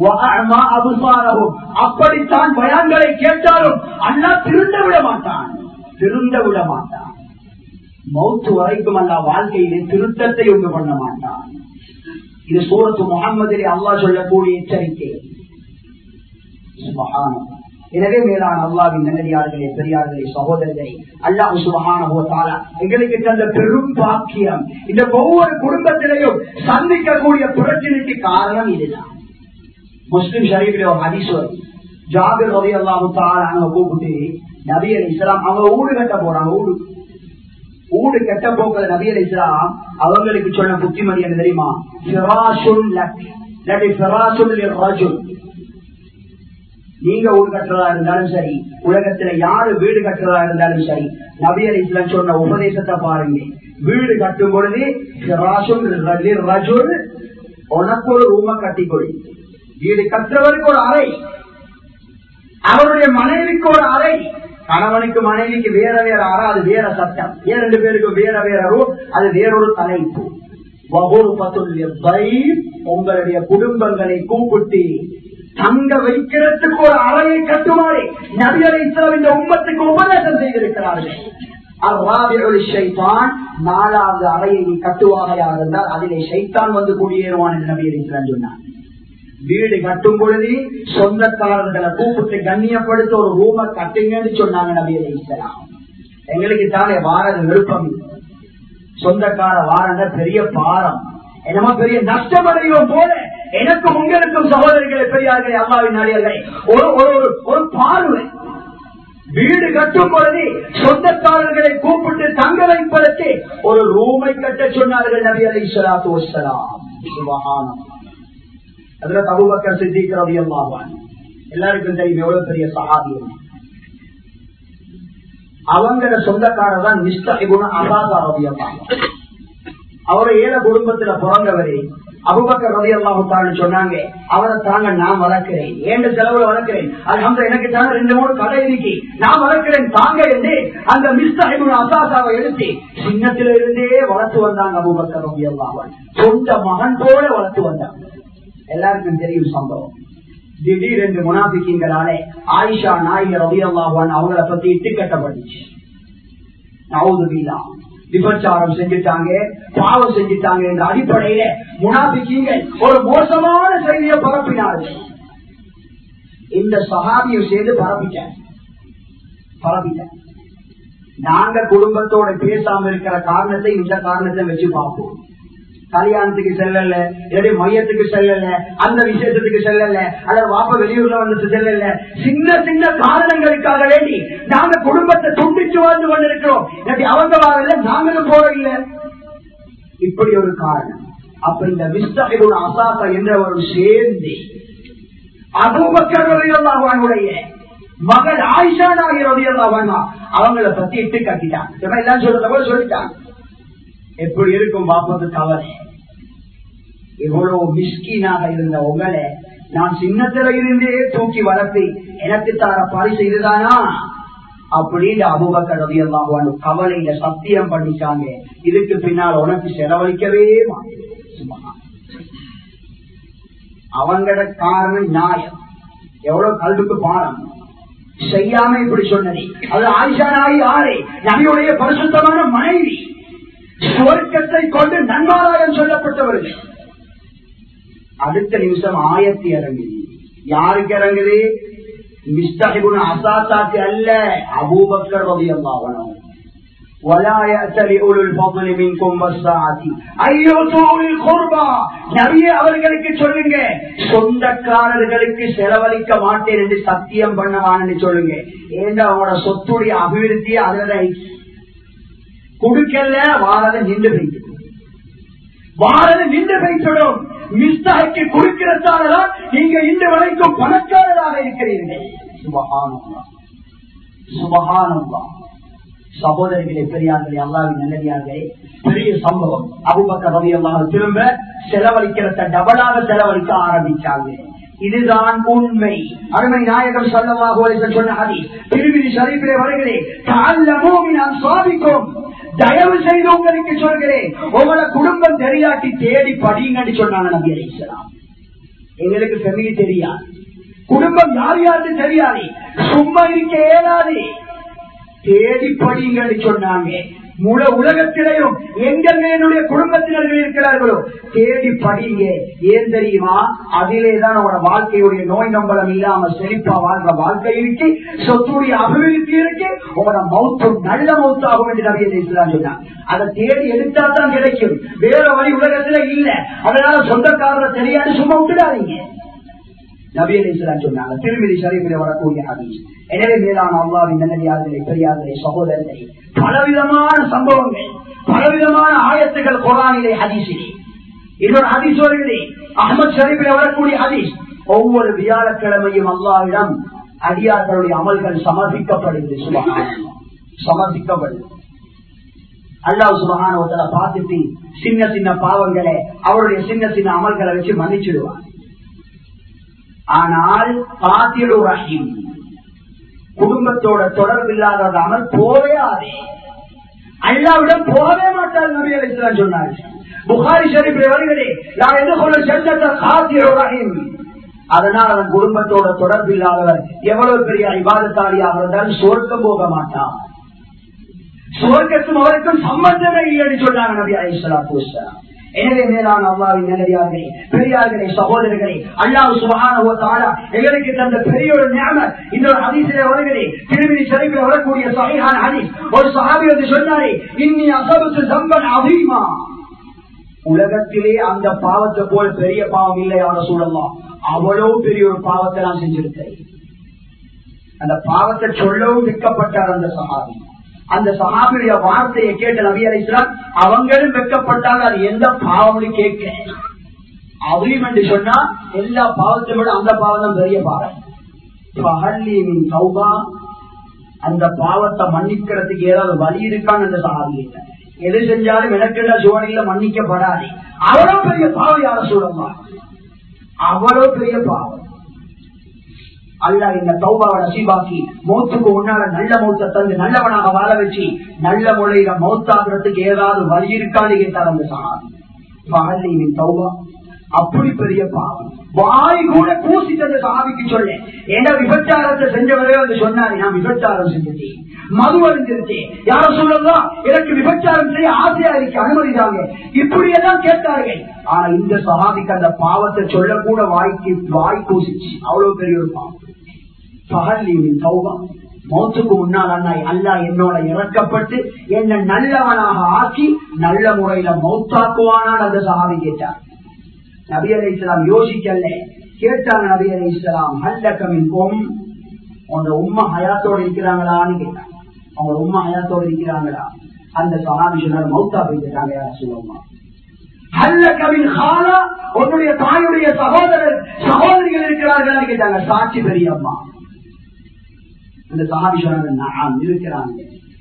அப்படித்தான் பயான்களை கேட்டாலும் அண்ணா திருந்த விட மாட்டான் திருந்த விட மாட்டான் மௌத்து வரைக்கும் அல்ல வாழ்க்கையிலே திருத்தத்தை உண்டு பண்ண மாட்டான் இது சூரத்து முகம்மதிலே அல்லா சொல்லக்கூடிய எச்சரிக்கை எனவே மேலான அல்லாவின் நல்லடியார்களே பெரியார்களே சகோதரர்களே அல்லாஹ் சுபகான எங்களுக்கு தந்த பெரும் பாக்கியம் இந்த ஒவ்வொரு குடும்பத்திலையும் சந்திக்கக்கூடிய பிரச்சனைக்கு காரணம் இதுதான் முஸ்லிம் ஷரீஃபில் ஒரு ஹதீஸ்வர் ஜாபிர் ரவி அல்லாஹு தாங்க கூப்பிட்டு நபி அலி இஸ்லாம் அவங்க ஊடு கட்ட போறாங்க ஊடு ஊடு கட்ட போக்குற நபி அலி இஸ்லாம் அவங்களுக்கு சொன்ன புத்திமதி என்ன தெரியுமா ஃபிராசுல் லக் இல்லாட்டி ஃபிராசுல் ரஜுல் நீங்க ஊடு கட்டுறதா இருந்தாலும் சரி உலகத்துல யாரு வீடு கட்டுறதா இருந்தாலும் சரி நபி அலி இஸ்லாம் சொன்ன உபதேசத்தை பாருங்க வீடு கட்டும் பொழுது உனக்கு ஒரு ரூம கட்டிக்கொள் வீடு கட்டுறவருக்கு ஒரு அறை அவருடைய மனைவிக்கு ஒரு அறை கணவனுக்கு மனைவிக்கு வேற வேற அறை அது வேற சட்டம் இரண்டு பேருக்கு வேற வேற ரூம் அது வேறொரு தலைப்பு உங்களுடைய குடும்பங்களை கூப்பிட்டு தங்க வைக்கிறதுக்கு ஒரு அறையை கட்டுமாறு நபிகளை இந்த உம்மத்துக்கு உபதேசம் செய்திருக்கிறார்கள் நாலாவது அறையை நீ கட்டுவாகையாக இருந்தால் அதிலே சைத்தான் வந்து குடியேறுவான் என்று நபி சொன்னான் வீடு கட்டும் பொழுது சொந்தக்காரர்களை கூப்பிட்டு கண்ணியப்படுத்த ஒரு ரூம கட்டுங்கன்னு சொன்னாங்க நபி அலிஸ்லாம் எங்களுக்கு தானே வாரது விருப்பம் இல்லை. சொந்தக்கார வாரங்க பெரிய பாரம் என்னமோ பெரிய நஷ்டம் அடைவோம் போல எனக்கும் உங்களுக்கும் சகோதரிகளை பெரியார்களே அம்மாவின் நாடியர்களே ஒரு ஒரு ஒரு- ஒரு பார்வை வீடு கட்டும் பொழுது சொந்தக்காரர்களை கூப்பிட்டு தங்க வைப்பதற்கு ஒரு ரூமை கட்ட சொன்னார்கள் நபி அலை சலாத்து வசலாம் சுபஹானம் அதுல தபுபக்கர் சித்திக்கிறது எல்லாவான் எல்லாருக்கும் தெரியும் எவ்வளவு பெரிய சகாபியம் அவங்கள சொந்தக்காரர் தான் நிஷ்டகுண அசாதா ரவி அவரை ஏழை குடும்பத்துல பிறந்தவரே அபுபக்கர் ரவி அல்லாஹுத்தான்னு சொன்னாங்க அவரை தாங்க நான் வளர்க்கிறேன் ஏண்ட செலவுல வளர்க்கிறேன் அது எனக்கு தாங்க ரெண்டு மூணு கடை இருக்கு நான் வளர்க்கிறேன் தாங்க என்று அந்த மிஸ்தாஹிபுன் அசாசாவை எடுத்து சின்னத்தில இருந்தே வளர்த்து வந்தாங்க அபுபக்கர் ரவி அல்லாஹன் சொந்த மகன் போல வளர்த்து வந்தாங்க எல்லாருக்கும் தெரியும் சம்பவம் திடீரென்று முனாபிக்கிங்களாலே ஆயிஷா நாயகர் ரவி அல்லாஹான் அவங்கள பத்தி இட்டு கட்டப்பட்டுச்சு நவுதுபில்லா விபச்சாரம் செஞ்சுட்டாங்க பாவம் செஞ்சுட்டாங்க என்ற அடிப்படையில முனாபிக்கீங்க ஒரு மோசமான செய்தியை பரப்பினார்கள் இந்த சகாபியும் சேர்ந்து பரப்பிட்டேன் பரப்பிட்டேன் நாங்க குடும்பத்தோட பேசாம இருக்கிற காரணத்தை இந்த காரணத்தை வச்சு பார்ப்போம் கல்யாணத்துக்கு செல்லல இல்லாட்டி மையத்துக்கு செல்லல அந்த விசேஷத்துக்கு செல்லல அல்லது வாப்ப வெளியூர்ல வந்து செல்லல சின்ன சின்ன காரணங்களுக்காக வேண்டி நாங்க குடும்பத்தை துண்டிச்சு வாழ்ந்து கொண்டிருக்கிறோம் இல்லாட்டி அவங்க வாழல நாங்களும் போற இல்ல இப்படி ஒரு காரணம் அப்ப இந்த விஸ்தகையோட அசாசா என்றவரும் சேர்ந்து அபூபக்கருடைய மகள் ஆயிஷா நாயர் ரதியல்லாஹு அவங்கள பத்தி இட்டு கட்டிட்டான் எல்லாம் சொல்றத போல சொல்லிட்டாங்க எப்படி இருக்கும் பாப்பது கவலை இவ்வளவு மிஸ்கீனாக இருந்த உங்களை நான் சின்னத்துல இருந்தே தூக்கி வளர்த்து எனக்கு தார பரிசு இதுதானா அப்படின்னு அபுபக்கர் ரதியல்லாஹு கவலையில சத்தியம் பண்ணிட்டாங்க இதுக்கு பின்னால் உனக்கு செலவழிக்கவே மாட்டேன் சுபஹான். அவங்களோட காரணம் நியாயம் எவ்வளவு கல்விக்கு பாடம் செய்யாம இப்படி சொன்னது அது ஆயிஷா நாயி ஆரே நபியுடைய பரிசுத்தமான மனைவி சுவர்க்கத்தை கொண்டு நன்மாராயம் சொல்லப்பட்டவர்கள் அடுத்த நிமிஷம் ஆயத்தி இறங்குது யாருக்கு இறங்குது மிஸ்தகிபுன் அசாத்தாக்கு அல்ல அபூபக்கர் ரவி அல்லாவனும் ولا يأتل أولو الفضل منكم والساعة أن يؤتوا أولي القربى நபியே அவர்களுக்கு சொல்லுங்க சொந்தக்காரர்களுக்கு செலவழிக்க மாட்டேன் என்று சத்தியம் பண்ணவான்னு சொல்லுங்க ஏண்டா அவனோட சொத்துடைய அபிவிருத்தி அதுல கொடுக்கல வாரத நின்று போயிட்டு வாரத நின்று போய்விடும் மிஸ்தாய்க்கு கொடுக்கிறதாலதான் நீங்க இன்று வரைக்கும் பணக்காரராக இருக்கிறீர்கள் சுபகானந்தா சுபகானந்தா சகோதரிகளே பெரியார்களே அல்லாவின் நல்லடியார்களே பெரிய சம்பவம் அபுபக்க ரவி அல்லாஹ் திரும்ப செலவழிக்கிறத டபுளாக செலவழிக்க ஆரம்பிச்சாங்க இதுதான் உண்மை அருமை நாயகம் சொல்லமாக சொன்ன அதி திருவிதி சரிப்பிலே வருகிறேன் நான் சுவாமிக்கும் தயவு செய்து உங்களுக்கு சொல்கிறேன் உங்களோட குடும்பம் தெரியாட்டி தேடி படிங்கன்னு சொன்னாங்க நபி அலிஸ்லாம் எங்களுக்கு ஃபெமிலி தெரியாது குடும்பம் யார் யாருன்னு தெரியாது சும்மா இருக்க இயலாது தேடி படிங்கன்னு சொன்னாங்க முழு உலகத்திலையும் எங்கெங்க என்னுடைய குடும்பத்தினர்கள் இருக்கிறார்களோ தேடி படிங்க ஏன் தெரியுமா அதிலேதான் அவனோட வாழ்க்கையுடைய நோய் நம்பலம் இல்லாம செழிப்பா வாழ்ற வாழ்க்கை இருக்கு சொத்துடைய அபிவிருத்தி இருக்கு உங்களோட மௌத்தம் நல்ல மௌத்தாகும் என்று நபியை இஸ்லாம் சொன்னாங்க அதை தேடி எடுத்தா தான் கிடைக்கும் வேற வழி உலகத்துல இல்ல அதனால சொந்தக்காரரை தெரியாது சும்மா விட்டுடாதீங்க நபி அலிஸ்லாம் சொன்னாங்க திருமதி ஷரீஃபில் வரக்கூடிய ஹதீஸ் எனவே மேலான அல்லாவின் நல்லடியார்களே பெரியார்களே சகோதரர்களே பலவிதமான சம்பவங்கள் பலவிதமான ஆயத்துகள் குரானிலே ஹதீஸிலே இன்னொரு ஹதீஸ் வருகிறே அகமது ஷரீஃபில் வரக்கூடிய ஹதீஸ் ஒவ்வொரு வியாழக்கிழமையும் அல்லாவிடம் அடியார்களுடைய அமல்கள் சமர்ப்பிக்கப்படுகிறது சுபகான சமர்ப்பிக்கப்படுது அல்லாஹ் சுபகான பார்த்துட்டு சின்ன சின்ன பாவங்களை அவருடைய சின்ன சின்ன அமல்களை வச்சு மன்னிச்சிடுவார் ஆனால் பாத்திரு ரஹீம் குடும்பத்தோட தொடர்பு இல்லாத அமல் போவையாதே அல்லாவிடம் போகவே மாட்டார் நபி அலிஸ்லாம் சொன்னார் புகாரி ஷரீஃபில் வருகிறே நான் எதிர்கொள்ள சென்றத காத்திரு ரஹீம் அதனால் அவன் குடும்பத்தோட தொடர்பு இல்லாதவர் எவ்வளவு பெரிய விவாதத்தாளியாக இருந்தாலும் சொர்க்கம் போக மாட்டான் சுவர்க்கத்தும் அவருக்கும் சம்பந்தமே இல்லைன்னு சொன்னாங்க நபி அலிஸ்லாத்து எனவே மேலான அல்லாவின் நிலையார்களே பெரியார்களே சகோதரர்களே அல்லாஹ் சுபகான எங்களுக்கு தந்த பெரிய ஒரு ஞான இந்த ஒரு அதிசய வருகிறே திருமணி சிறைப்பில் வரக்கூடிய சகையான அணி ஒரு சகாபி வந்து சொன்னாரே இன்னி அசபத்து சம்பன் அதிகமா உலகத்திலே அந்த பாவத்தை போல பெரிய பாவம் இல்லை அவரை சூழலாம் அவ்வளவு பெரிய ஒரு பாவத்தை நான் செஞ்சிருக்கேன் அந்த பாவத்தை சொல்லவும் விற்கப்பட்டார் அந்த சகாபி அந்த சகாபியுடைய வார்த்தையை கேட்ட நபி அலிஸ்லாம் அவங்களும் வெக்கப்பட்டாங்க அது எந்த பாவம்னு கேட்க அதையும் என்று சொன்னா எல்லா பாவத்தை விட அந்த பாவம் தான் பெரிய பாவம் பகல்லியின் சௌபா அந்த பாவத்தை மன்னிக்கிறதுக்கு ஏதாவது வழி இருக்கான்னு அந்த சகாபி இல்லை எது செஞ்சாலும் எனக்குள்ள சோழனில மன்னிக்கப்படாது அவ்வளவு பெரிய பாவம் யார சொல்லலாம் அவ்வளவு பெரிய பாவம் அல்ல இந்த தௌபாவை நசீபாக்கி மௌத்துக்கு உன்னால நல்ல மௌத்த தந்து நல்லவனாக வாழ வச்சு நல்ல முறையில மௌத்தாகிறதுக்கு ஏதாவது வழி இருக்கான்னு கேட்டார் அந்த சகாபி பகல்லியின் தௌபா அப்படி பெரிய பாவம் வாய் கூட பூசி தந்த சாமிக்கு சொல்ல என்ன விபச்சாரத்தை செஞ்சவரே வந்து சொன்னாரு நான் விபச்சாரம் செஞ்சுட்டேன் மது அறிஞ்சிருச்சேன் யார சொல்லலாம் எனக்கு விபச்சாரம் செய்ய ஆசையா இருக்கு அனுமதிதாங்க இப்படியெல்லாம் கேட்டார்கள் ஆனா இந்த சகாபிக்கு அந்த பாவத்தை சொல்லக்கூட வாய்க்கு வாய் பூசிச்சு அவ்வளவு பெரிய ஒரு பாவம் பகல்லியின் சௌபா மௌத்துக்கு முன்னால் அண்ணா அல்லா என்னோட இறக்கப்பட்டு என்ன நல்லவனாக ஆக்கி நல்ல முறையில மௌத்தாக்குவானான் அந்த சகாபி கேட்டார் நபி அலை இஸ்லாம் யோசிக்கல கேட்டாங்க நபி அலை இஸ்லாம் ஹல்லக்கமின் கொம் உங்க உம்மா ஹயாத்தோட இருக்கிறாங்களான்னு கேட்டாங்க அவங்க உம்மா ஹயாத்தோட இருக்கிறாங்களா அந்த சகாபி சொன்னார் மௌத்தா போயிட்டாங்க யார சொல்லுமா ஹல்லக்கமின் ஹாலா உன்னுடைய தாயுடைய சகோதரர் சகோதரிகள் இருக்கிறார்களான்னு கேட்டாங்க சாட்சி பெரியம்மா அந்த சகாபி சொன்னாங்க நான் இருக்கிறாங்க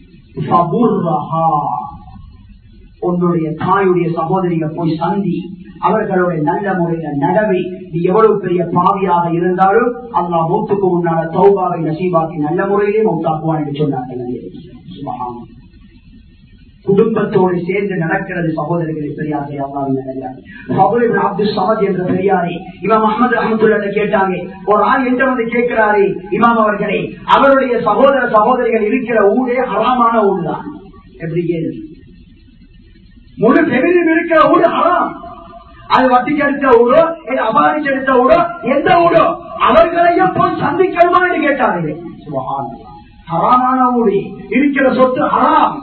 உன்னுடைய தாயுடைய சகோதரிகள் போய் சந்தி அவர்களுடைய நல்ல முறையில நடவை நீ எவ்வளவு பெரிய பாவியாக இருந்தாலும் அல்லா மௌத்துக்கு முன்னால தௌபாவை நசீபாக்கி நல்ல முறையிலே மௌத்தாக்குவான் என்று சொன்னார்கள் குடும்பத்தோடு சேர்ந்து நடக்கிறது சகோதரர்களை பெரியாரே அல்லாவின் அப்துல் சமத் என்ற பெரியாரே இமாம் அஹமது அஹமதுல்ல கேட்டாங்க ஒரு ஆள் என்ற வந்து கேட்கிறாரே இமாம் அவர்களே அவருடைய சகோதர சகோதரிகள் இருக்கிற ஊரே ஹராமான ஊர் தான் எப்படி கேள்வி முழு பெரிதும் இருக்கிற ஊர் ஹராம் அது வட்டிக்கு எடுத்த ஊரோ அபாரிக்கு எடுத்த ஊரோ எந்த ஊரோ அவர்களையும் போய் சந்திக்கணுமா என்று கேட்டார்கள் ஹராமான ஊரே இருக்கிற சொத்து ஹராம்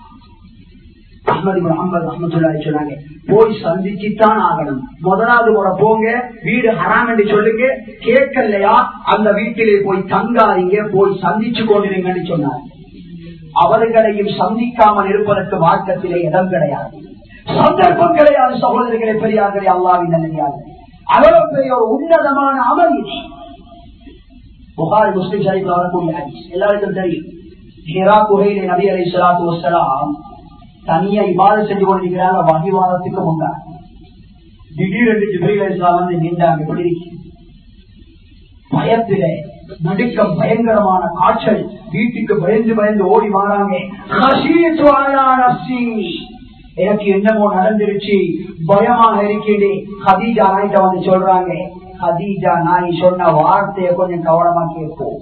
சொன்னாங்க போய் சந்திச்சுத்தான் ஆகணும் முதலாவது முறை போங்க வீடு ஹராம் என்று சொல்லுங்க கேட்கலையா அந்த வீட்டிலே போய் தங்காதீங்க போய் சந்திச்சு கொண்டிருங்கன்னு சொன்னாங்க அவர்களையும் சந்திக்காமல் இருப்பதற்கு மார்க்கத்திலே இடம் கிடையாது சந்தர்ப்பம் கிடையாது சகோதரர்களை பெரியார்களே அல்லாவின் நல்லையாது அவ்வளவு பெரிய ஒரு உன்னதமான அமல் இது புகாரி முஸ்லிம் சரிப்பில் வரக்கூடிய எல்லாருக்கும் தெரியும் ஹிரா குகையிலே நபி அலை சலாத்து வசலாம் தனியா இவ்வாறு செஞ்சு கொண்டிருக்கிறாங்க வகிவாதத்துக்கு முன்னாள் திடீரென்று ஜிபிரில் இஸ்லாம் வந்து நீண்டாங்க எப்படி பயத்தில நடுக்கம் பயங்கரமான காய்ச்சல் வீட்டுக்கு பயந்து பயந்து ஓடி வராங்க எனக்கு என்னமோ நடந்துருச்சு பயமாக இருக்கிறேன் ஹதீஜா நாய்கிட்ட வந்து சொல்றாங்க ஹதீஜா நாய் சொன்ன வார்த்தையை கொஞ்சம் கவனமா கேட்போம்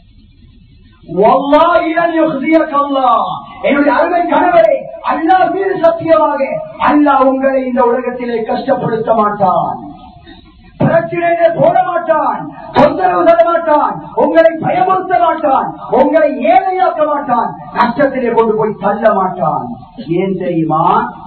என்னுடைய அருமை கணவரே அல்லா மீது சத்தியமாக அல்லா உங்களை இந்த உலகத்திலே கஷ்டப்படுத்த மாட்டான் பிரச்சனையிலே போட மாட்டான் தொந்தரவு தர மாட்டான் உங்களை பயமுறுத்த மாட்டான் உங்களை ஏழையாக்க மாட்டான் கஷ்டத்திலே கொண்டு போய் தள்ள மாட்டான் ஏன் தெரியுமா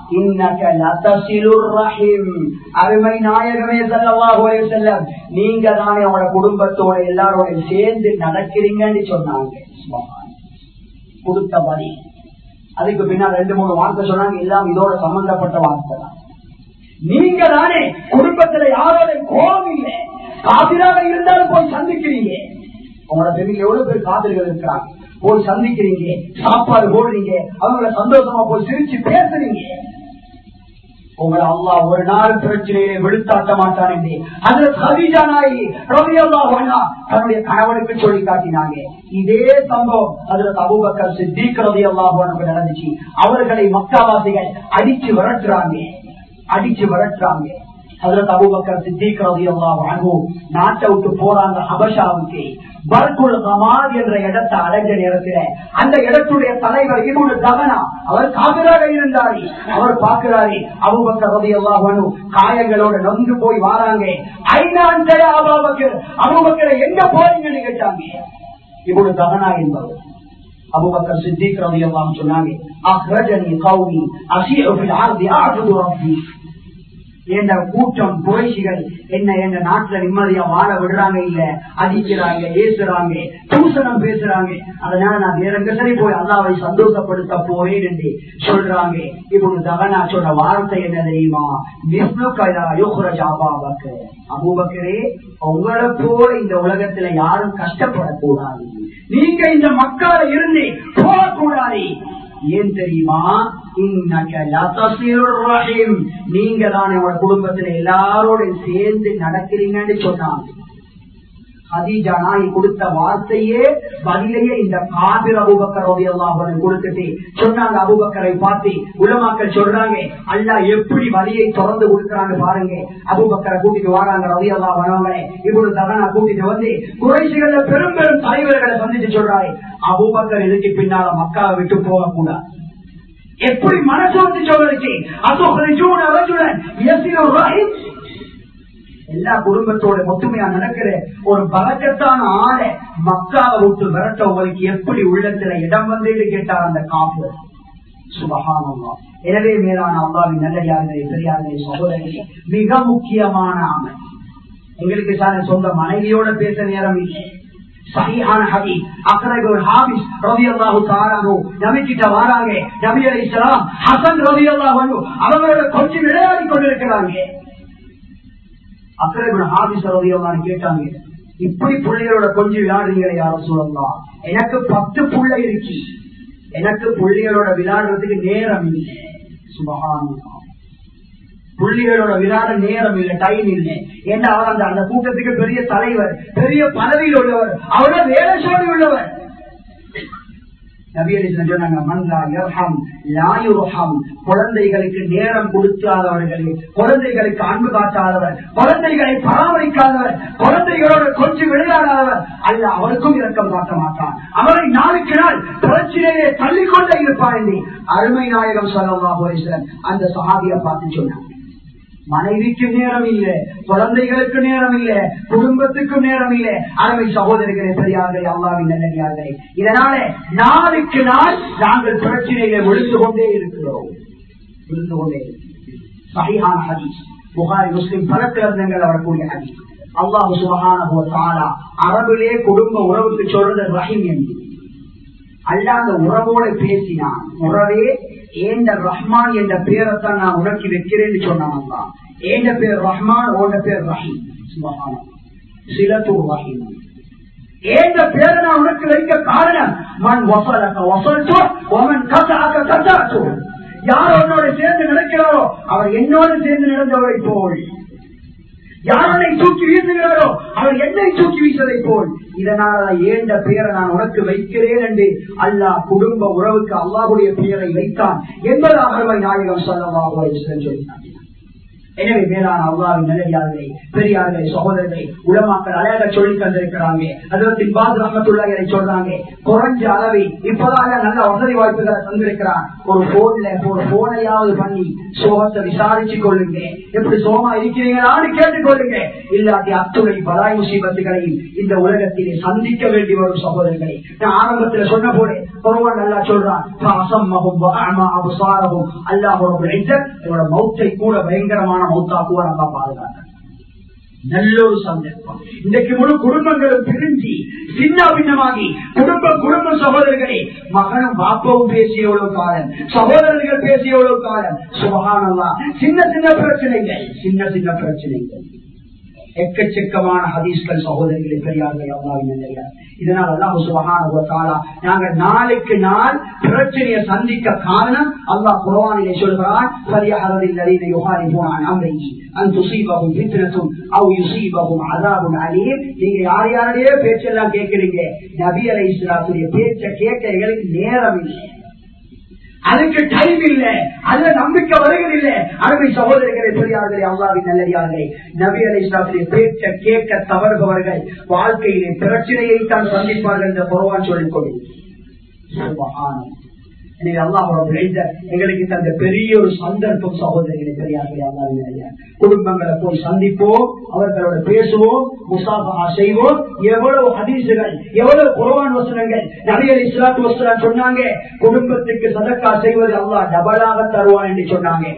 அருமை நாயகமே செல்லவாக செல்லம் நீங்க தானே உங்களோட குடும்பத்தோட எல்லாரோட சேர்ந்து நடக்கிறீங்கன்னு சொன்னாங்க கொடுத்த பணி அதுக்கு பின்னால் ரெண்டு மூணு வார்த்தை சொன்னாங்க எல்லாம் இதோட சம்பந்தப்பட்ட வார்த்தை தான் நீங்க தானே குடும்பத்துல யாரோட கோபம் இல்லை காதிராக இருந்தாலும் போய் சந்திக்கிறீங்க உங்களோட பெண்ணில் எவ்வளவு பேர் காதல்கள் இருக்கிறாங்க போய் சந்திக்கிறீங்க சாப்பாடு போடுறீங்க அவங்கள சந்தோஷமா போய் சிரிச்சு பேசுறீங்க உங்களை அல்லா ஒரு நாள் பிரச்சனையை விழுத்தாட்ட மாட்டான் என்று அதுல சதீஜா நாயி ரவி அல்லா தன்னுடைய கணவனுக்கு சொல்லி காட்டினாங்க இதே சம்பவம் அதுல அபுபக்கர் சித்திக் ரவி அல்லா நடந்துச்சு அவர்களை மக்காவாசிகள் அடிச்சு விரட்டுறாங்க அடிச்சு விரட்டுறாங்க அதுல அபுபக்கர் சித்திக் ரவி அல்லா நாட்டை விட்டு போறாங்க ஹபஷாவுக்கு பர்குல் கமால் என்ற இடத்தை அடைஞ்ச நேரத்தில் அந்த இடத்துடைய தலைவர் இவனு தகனா அவர் காபிராக இருந்தாரு அவர் பார்க்கிறாரு அவங்க ரவி எல்லாம் காயங்களோட நொந்து போய் வாராங்க ஐநாந்த அபாபக்கர் அபுபக்கரை எங்க போறீங்கன்னு கேட்டாங்க இவனு தகனா என்பவர் அபுபக்கர் சித்திக் ரவி எல்லாம் சொன்னாங்க அஹ்ரஜனி கௌமி அசீரு ஃபில் அர்தி அஅபுது ரப்பி என்ற கூட்டம் குறைசிகள் என்ன எங்க நாட்டுல நிம்மதியா வாழ விடுறாங்க இல்ல அடிக்கிறாங்க ஏசுறாங்க தூசணம் பேசுறாங்க அதனால நான் வேற எங்க சரி போய் அல்லாவை சந்தோஷப்படுத்த போறேன் என்று சொல்றாங்க இப்படி தகனா சொன்ன வார்த்தை என்ன தெரியுமா அபூபக்கரே உங்களை போல இந்த உலகத்துல யாரும் கஷ்டப்படக்கூடாது நீங்க இந்த மக்களை இருந்து போகக்கூடாது ஏன் தெரியுமா நீங்க தான் உங்க குடும்பத்துல எல்லாரோட சேர்ந்து நடக்கிறீங்கன்னு சொன்னாங்க ஹதீஜா நாய் கொடுத்த வார்த்தையே பதிலையே இந்த காபிர் அபுபக்கர் எல்லாம் கொடுத்துட்டு சொன்னாங்க அபுபக்கரை பார்த்து உலமாக்கள் சொல்றாங்க அல்லா எப்படி வழியை திறந்து கொடுக்குறாங்க பாருங்க அபுபக்கரை கூட்டிட்டு வராங்க ரவி அல்லா வரவங்களே இவ்வளவு தகனா கூட்டிட்டு வந்து குறைசிகள பெரும் பெரும் தலைவர்களை சந்திச்சு சொல்றாரு அபுபக்கர் இதுக்கு பின்னால மக்களை விட்டு போக கூடாது எப்படி மனசு வந்து சொல்லுச்சு அசோகன் எல்லா குடும்பத்தோட ஒத்துமையா நடக்கிற ஒரு பலக்கத்தான ஆளை மக்காவை விட்டு விரட்ட உங்களுக்கு எப்படி உள்ளத்துல இடம் வந்து கேட்டார் அந்த காப்பு சுபகானமா எனவே மேலான அல்லாவின் நல்லடியார்களே பெரியார்களே சகோதரர்களே மிக முக்கியமான ஆமை எங்களுக்கு சார் சொந்த மனைவியோட பேச நேரம் இல்லை சரியான ஹபி அக்கறை ஹாபிஸ் ரவி அல்லாஹு தாரானோ நபிக்கிட்ட வாராங்க நபி அலி இஸ்லாம் ஹசன் ரவி அல்லாஹ் அவங்களோட கொஞ்சம் விளையாடி கொண்டிருக்கிறாங்க அக்கறை ஹாபிஸ் ரவி அல்லான்னு கேட்டாங்க இப்படி பிள்ளைகளோட கொஞ்சம் விளையாடுறீங்களே யாரும் சொல்லலாம் எனக்கு பத்து புள்ளை இருக்கு எனக்கு புள்ளிகளோட விளையாடுறதுக்கு நேரம் இல்லை சுபகான புள்ளிகளோட விளையாட நேரம் இல்லை டைம் இல்லை ஏன்னா அவர் அந்த அந்த கூட்டத்துக்கு பெரிய தலைவர் பெரிய பதவியில் உள்ளவர் அவரோட வேலை சொல்லி உள்ளவர் குழந்தைகளுக்கு நேரம் கொடுக்காதவர்களே குழந்தைகளுக்கு அன்பு காட்டாதவர் குழந்தைகளை பராமரிக்காதவர் குழந்தைகளோட கொஞ்சம் விளையாடாதவர் அல்ல அவருக்கும் இரக்கம் காட்ட மாட்டான் அவரை நாளுக்கு நாள் பிரச்சனையை தள்ளிக்கொண்டே இருப்பார் என்று அருமை நாயகம் சொல்லலாம் அந்த சகாபியை பார்த்து சொன்னார் மனைவிக்கு நேரம் இல்லை குழந்தைகளுக்கு நேரம் இல்லை குடும்பத்துக்கு நேரம் இல்லை அருமை சகோதரிகளே பெரியார்களே அல்லாவின் நல்லடியார்களே இதனால நாளுக்கு நாள் நாங்கள் பிரச்சனைகளை விழுந்து கொண்டே இருக்கிறோம் விழுந்து கொண்டே சகிஹான ஹதீஸ் புகாரி முஸ்லிம் பல கிரந்தங்கள் வரக்கூடிய ஹதீஸ் அல்லாஹு சுபகான அரபிலே குடும்ப உறவுக்கு சொல்றது ரஹீம் என்று அல்ல அந்த உறவோட பேசினான் உறவே ஏண்ட ரஹ்மான் என்ற பேரைத்தான் நான் உனக்கு வைக்கிறேன்னு சொன்னான் ஏண்ட பேர் ரஹ்மான் ஓண்ட பேர் ரஹீம் சிலத்தூர் ரஹீம் ஏந்த பேரை நான் உனக்கு வைக்க காரணம் மண் வசலக்க வசல்தோ ஒமன் கசாக்க கசாச்சோ யார் உன்னோட சேர்ந்து நடக்கிறாரோ அவர் என்னோடு சேர்ந்து நடந்தவரை போல் யாரனை தூக்கி வீசுகிறாரோ அவர் என்னை தூக்கி வீசதை போல் இதனால ஏண்ட பெயரை நான் உனக்கு வைக்கிறேன் என்று அல்லாஹ் குடும்ப உறவுக்கு அல்லாஹுடைய பெயரை வைத்தான் என்பதாக நாயகம் சொல்லவாக சொன்னார் எனவே மேலான அல்லாவின் நிலையாளர்களே பெரியார்களே சகோதரர்களே உலமாக்கள் அழக சொல்லி தந்திருக்கிறாங்க அதற்கு பாது ரஹமத்துள்ளாரை சொல்றாங்க குறைஞ்ச அளவை இப்பதான் நல்ல வசதி வாய்ப்புகளை தந்திருக்கிறான் ஒரு போன்ல ஒரு போனையாவது பண்ணி சோகத்தை விசாரிச்சு கொள்ளுங்க எப்படி சோமா இருக்கிறீங்களான்னு கேட்டுக்கொள்ளுங்க இல்லாட்டி அத்துணை பலாய் முசீபத்துகளையும் இந்த உலகத்திலே சந்திக்க வேண்டி வரும் சகோதரர்களை நான் ஆரம்பத்துல சொன்ன போல ஒருவன் நல்லா சொல்றான் அல்லாஹோட மௌத்தை கூட பயங்கரமான மௌத்தாக்குவ நம்ம பாதுகாக்க நல்ல ஒரு சந்தர்ப்பம் இன்றைக்கு முழு குடும்பங்களும் பிரிஞ்சு சின்ன பின்னமாகி குடும்ப குடும்ப சகோதரர்களே மகனும் பாப்பாவும் பேசிய எவ்வளவு காலம் சகோதரர்கள் பேசிய எவ்வளவு காலம் சுபகானல்லா சின்ன சின்ன பிரச்சனைகள் சின்ன சின்ன பிரச்சனைகள் எக்கச்சக்கமான ஹதீஸ்கள் சகோதரிகளை பெரியார்கள் அல்லாவின் இதனால் அல்லாஹ் சுபகான நாங்கள் நாளுக்கு நாள் பிரச்சனையை சந்திக்க காரணம் அல்லாஹ் குரவானிலே சொல்கிறான் சரியாகதில் யுகாரி போனான் அம்ரைக்கு அன் துசீபகும் பித்னத்தும் அவ் யுசீபகும் அதாபும் அலீம் நீங்க யார் யாருடைய பேச்செல்லாம் கேட்கிறீங்க நபி அலை இஸ்லாத்துடைய பேச்சை கேட்க எங்களுக்கு நேரம் இல்லை அதுக்கு டைம் இல்ல அதுல நம்பிக்கை வருகிறதில்லை அருமை சகோதரர்களை பெரியார்களே அல்லாவின் நல்லடியார்களே நபி அலை இஸ்லாத்திலே பேச்ச கேட்க தவறுபவர்கள் வாழ்க்கையிலே பிரச்சனையை தான் சந்திப்பார்கள் என்று குரவான் சொல்லிக் கொள்ளும் எனவே அல்லாஹோட விளைந்த எங்களுக்கு தந்த பெரிய ஒரு சந்தர்ப்பம் சகோதரிகளை பெரியார்களே அல்லாவின் குடும்பங்களை போய் சந்திப்போம் அவர்களோட பேசுவோம் முசாஃபா செய்வோம் எவ்வளவு ஹதீசுகள் எவ்வளவு குரவான் வசனங்கள் நபிகள் இஸ்லாத்து வசனம் சொன்னாங்க குடும்பத்துக்கு சதக்கா செய்வது அல்லாஹ் டபலாக தருவான் என்று சொன்னாங்க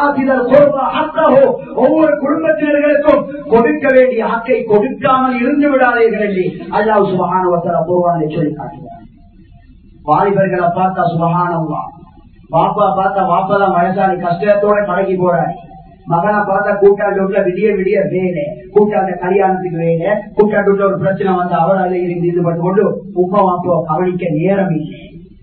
ஒவ்வொரு குடும்பத்தினர்களுக்கும் கொடுக்க வேண்டிய ஹக்கை கொடுக்காமல் இருந்து விடாதீர்கள் என்று அல்லாஹ் சுபகான குருவான் சொல்லி காட்டுவார் வாலிபர்களை பார்த்தா சுபகானவா பாப்பா பார்த்தா வாப்பாதான் வயசாளி கஷ்டத்தோட கடைக்கு போறாரு மகனை பார்த்தா கூட்டாண்டு வீட்டுல விடிய விடிய வேலை கூட்டாண்ட கல்யாணத்துக்கு வேலை கூட்டாண்டு வீட்டுல ஒரு பிரச்சனை வந்து அவரால் இருந்து ஈடுபட்டு கொண்டு உப்பா வாப்போ கவனிக்க நேரம் இல்லை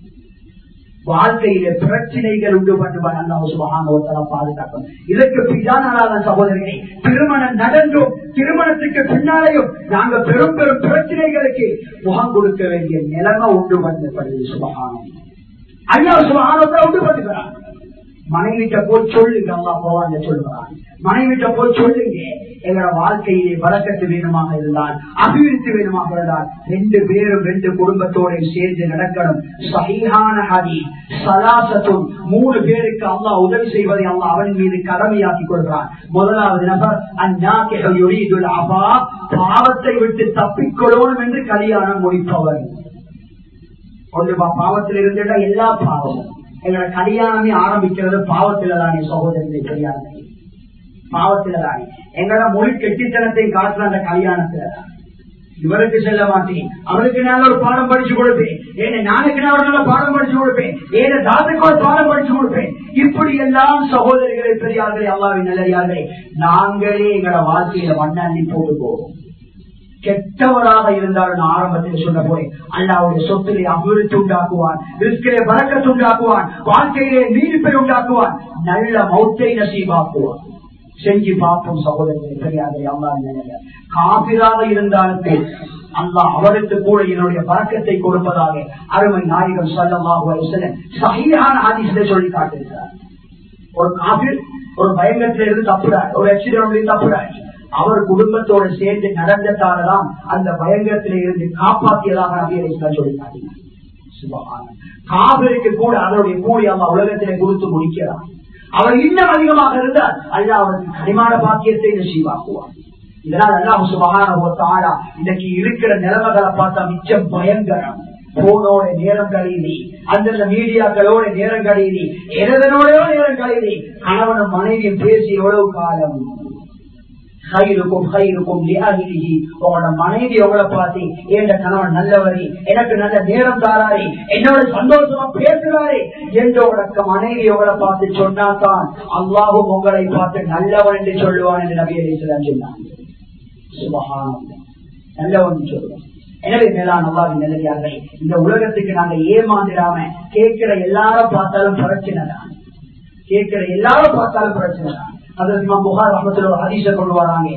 வாழ்க்கையில பிரச்சனைகள் உண்டு பண்ணுவான் அந்த சுபகான பாதுகாக்கும் இதற்கு பிதான சகோதரர்களே திருமணம் நடந்தும் திருமணத்துக்கு பின்னாலேயும் நாங்க பெரும் பெரும் பிரச்சனைகளுக்கு முகம் கொடுக்க வேண்டிய நிலைமை உண்டு பண்ணப்படுது சுபகானம் ஐயா சுபகானத்தை உண்டு பண்ணுகிறான் மனைவிட்ட போய் சொல்லுங்க அல்லா போவாங்க சொல்லுகிறான் மனைவிட்ட போய் சொல்லுங்க எங்களோட வாழ்க்கையிலே வழக்கத்து வேணுமாக இருந்தால் அபிவிருத்தி வேணுமாக இருந்தால் ரெண்டு பேரும் ரெண்டு குடும்பத்தோட சேர்ந்து நடக்கணும் சகிஹான ஹரி சலாசத்தும் மூணு பேருக்கு அல்லா உதவி செய்வதை அல்லா அவன் மீது கடமையாக்கி கொள்கிறான் முதலாவது நபர் அந்நாக்கிகள் அபா பாவத்தை விட்டு தப்பிக்கொள்ளணும் என்று கல்யாணம் முடிப்பவர் ஒன்று பாவத்தில் இருந்துட்டா எல்லா பாவமும் எங்களோட கல்யாணமே ஆரம்பிக்கிறது பாவத்தில தானே சகோதரத்தை பெரியார்கள் பாவத்தில தானே எங்களோட மொழி கெட்டித்தனத்தை காட்டுற அந்த கல்யாணத்துல தான் இவருக்கு செல்ல மாட்டேன் அவருக்கு நான் ஒரு பாடம் படிச்சு கொடுப்பேன் ஏன்னா நாளைக்கு நான் ஒரு நல்ல பாடம் படிச்சு கொடுப்பேன் ஏன தாத்துக்கு ஒரு பாடம் படிச்சு கொடுப்பேன் இப்படி எல்லாம் சகோதரிகளை பெரியார்களே அல்லாவின் நல்லறியார்களே நாங்களே எங்களோட வாழ்க்கையில மண்ணள்ளி போட்டு போவோம் கெட்டவராக இருந்தாலும் நான் ஆரம்பத்தில் சொன்ன போய் அல்லாவுடைய சொத்திலே அபிவிருத்தி உண்டாக்குவான் ரிஸ்கிலே வழக்கத்தை உண்டாக்குவான் வாழ்க்கையிலே நீடிப்பை உண்டாக்குவான் நல்ல மௌத்தை நசீவாக்குவான் செஞ்சு பார்ப்போம் சகோதரர்கள் தெரியாது அல்லா காபிராக இருந்தாலும் அல்லா அவருக்கு கூட என்னுடைய பழக்கத்தை கொடுப்பதாக அருமை நாயகம் சொல்லமாக சகியான ஆதிசத்தை சொல்லி காட்டிருக்கிறார் ஒரு காபிர் ஒரு பயங்கரத்தில இருந்து தப்புறார் ஒரு ஆக்சிடென்ட் தப்புறார் அவர் குடும்பத்தோடு சேர்ந்து நடந்ததாலதான் அந்த பயங்கரத்தில இருந்து காப்பாற்றியதாக நபிகளை சொல்லி காட்டினார் காவிரிக்கு கூட அதனுடைய கூலி அல்லா உலகத்திலே கொடுத்து முடிக்கிறார் அவர் இன்னும் அதிகமாக இருந்தால் அல்ல அவருக்கு கனிமான பாக்கியத்தை நசீவாக்குவார் இதனால் அல்லாஹ் சுபகான இன்னைக்கு இருக்கிற நிலைமைகளை பார்த்தா மிச்சம் பயங்கரம் போனோட நேரம் கழியுது அந்தந்த மீடியாக்களோட நேரம் கழியுது எதனோடயோ நேரம் கழியுது கணவனும் மனைவியும் பேசி எவ்வளவு காலம் ஹைருக்கும் ஹைருக்கும் லியாகிரிஹி உங்களோட மனைவி உங்களை பார்த்து ஏண்ட கணவன் நல்லவரி எனக்கு நல்ல நேரம் தாராரி என்னோட சந்தோஷமா பேசுறாரு என்றோட மனைவி உங்களை பார்த்து சொன்னாதான் அல்லாஹும் உங்களை பார்த்து நல்லவன் என்று சொல்லுவான் என்று நபி அலிஸ்லாம் சொன்னான் சுபகானம் நல்லவன் சொல்லுவான் எனவே மேலான அல்லாவின் நிலையார்கள் இந்த உலகத்துக்கு நாங்க ஏமாந்திராம கேட்கிற எல்லாரும் பார்த்தாலும் பிரச்சனை தான் கேட்கிற எல்லாரும் பார்த்தாலும் பிரச்சனை தான் கொண்டு வராங்க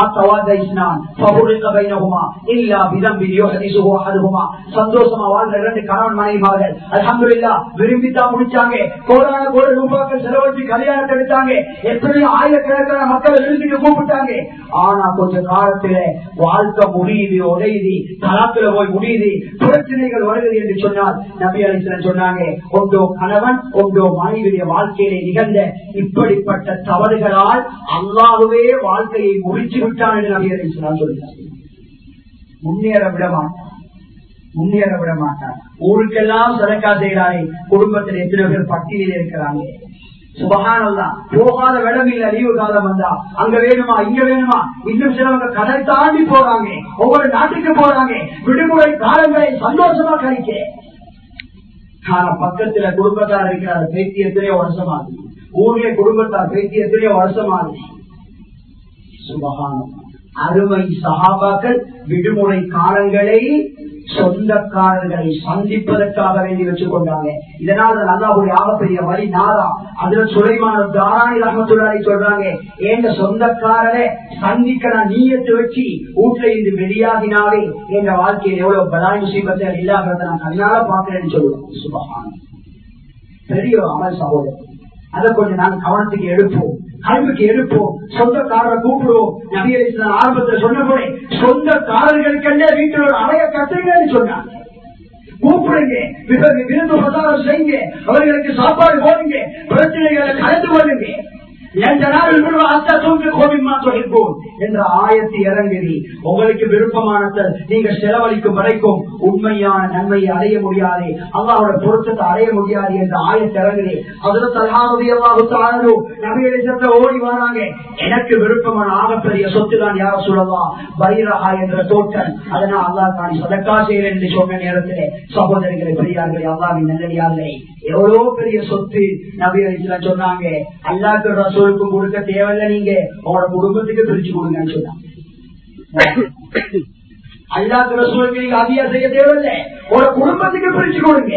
சந்தோஷமா வாழ்ந்த இரண்டு கணவன் மனைவிமார்கள் அலமதுல்லா விரும்பித்தான் முடிச்சாங்க கோடான கோடி ரூபாய்கள் செலவழிச்சு கல்யாணத்தை எடுத்தாங்க எத்தனையோ ஆயிரக்கணக்கான மக்களை விரும்பிட்டு கூப்பிட்டாங்க ஆனா கொஞ்ச காலத்துல வாழ்க்கை முடியுது உடையுது தலாத்துல போய் முடியுது பிரச்சனைகள் வருகிறது என்று சொன்னால் நபி அலிசன் சொன்னாங்க ஒன்றோ கணவன் ஒன்றோ மனைவியுடைய வாழ்க்கையிலே நிகழ்ந்த இப்படிப்பட்ட தவறுகளால் அல்லாகவே வாழ்க்கையை முடிச்சு விட்டான் என்று நபி அலிசன் சொல்கிறார் முன்னேற விட மாட்டான் முன்னேற விட மாட்டான் ஊருக்கெல்லாம் சதக்கா செய்கிறாரே குடும்பத்தில் எத்தனை பேர் பட்டியலில் இருக்கிறாங்க சுபகானல்லாம் போகாத விடம் இல்ல லீவு காலம் வந்தா அங்க வேணுமா இங்க வேணுமா இன்னும் சிலவங்க கடல் தாண்டி போறாங்க ஒவ்வொரு நாட்டுக்கு போறாங்க விடுமுறை காலங்களை சந்தோஷமா கழிக்க ஆனா பக்கத்துல குடும்பத்தார் இருக்கிறார் பேத்தி எத்தனையோ வருஷமாகுது ஊர்ல குடும்பத்தார் பேத்தி எத்தனையோ வருஷமாகுது சுபகானம் அருமை சகாபாக்கள் விடுமுறை காலங்களை சொந்தக்காரர்களை சந்திப்பதற்காக வேண்டி வச்சுக் கொண்டாங்க இதனால் நல்லாவுடைய ஆகப்பெரிய வழி நாதா அதுல சுலைமான தாராணி ரஹமத்துள்ளாரி சொல்றாங்க எங்க சொந்தக்காரரை சந்திக்க நான் நீயத்து வச்சு வீட்டுல இருந்து வெளியாகினாவே எங்க வாழ்க்கையில் எவ்வளவு பலாய் முசீபத்தை இல்லாத நான் கண்ணால பாக்குறேன்னு சொல்லுவேன் சுபகானம் பெரிய ஒரு அமல் சகோதரர் அதை கொஞ்சம் நாங்கள் கவனத்துக்கு எடுப்போம் கல்விக்கு எடுப்போம் சொந்தக்காரரை கூப்பிடுவோம் நபியை ஆரம்பத்தில் சொன்ன போல சொந்தக்காரர்களுக்கெல்லாம் வீட்டில் ஒரு அறைய கட்டுங்கன்னு சொன்னாங்க கூப்பிடுங்க விருந்து பிரசாரம் செய்யுங்க அவர்களுக்கு சாப்பாடு போடுங்க பிரச்சனைகளை கலந்து கொள்ளுங்க என்ற ஆயத்தை இறங்குதி உங்களுக்கு விருப்பமானதை நீங்க செலவழிக்கும் வரைக்கும் உண்மையான நன்மையை அடைய முடியாது அல்லாவோட பொருத்தத்தை அடைய முடியாது என்ற ஆயத்தை இறங்குதி அதுல தலாவதியாவது நகையடிச்சத்தை ஓடி வராங்க எனக்கு விருப்பமான ஆகப்பெரிய சொத்து தான் யார சொல்லலாம் பைரஹா என்ற தோட்டம் அதனால் அல்லா தான் சதக்கா செய்யறேன் என்று சொன்ன நேரத்திலே சகோதரிகளை பெரியார்களே அல்லாவின் நல்லடியார்களே எவ்வளவு பெரிய சொத்து நபிகள் சொன்னாங்க அல்லாக்கு ரசூலுக்கு கொடுக்க தேவையில்ல நீங்க உங்களோட குடும்பத்துக்கு பிரிச்சு கொடுங்கன்னு சொன்னாங்க அல்லாக்கு ரசூலுக்கு நீங்க அதிகா செய்ய தேவையில்லை உங்களோட குடும்பத்துக்கு பிரிச்சு கொடுங்க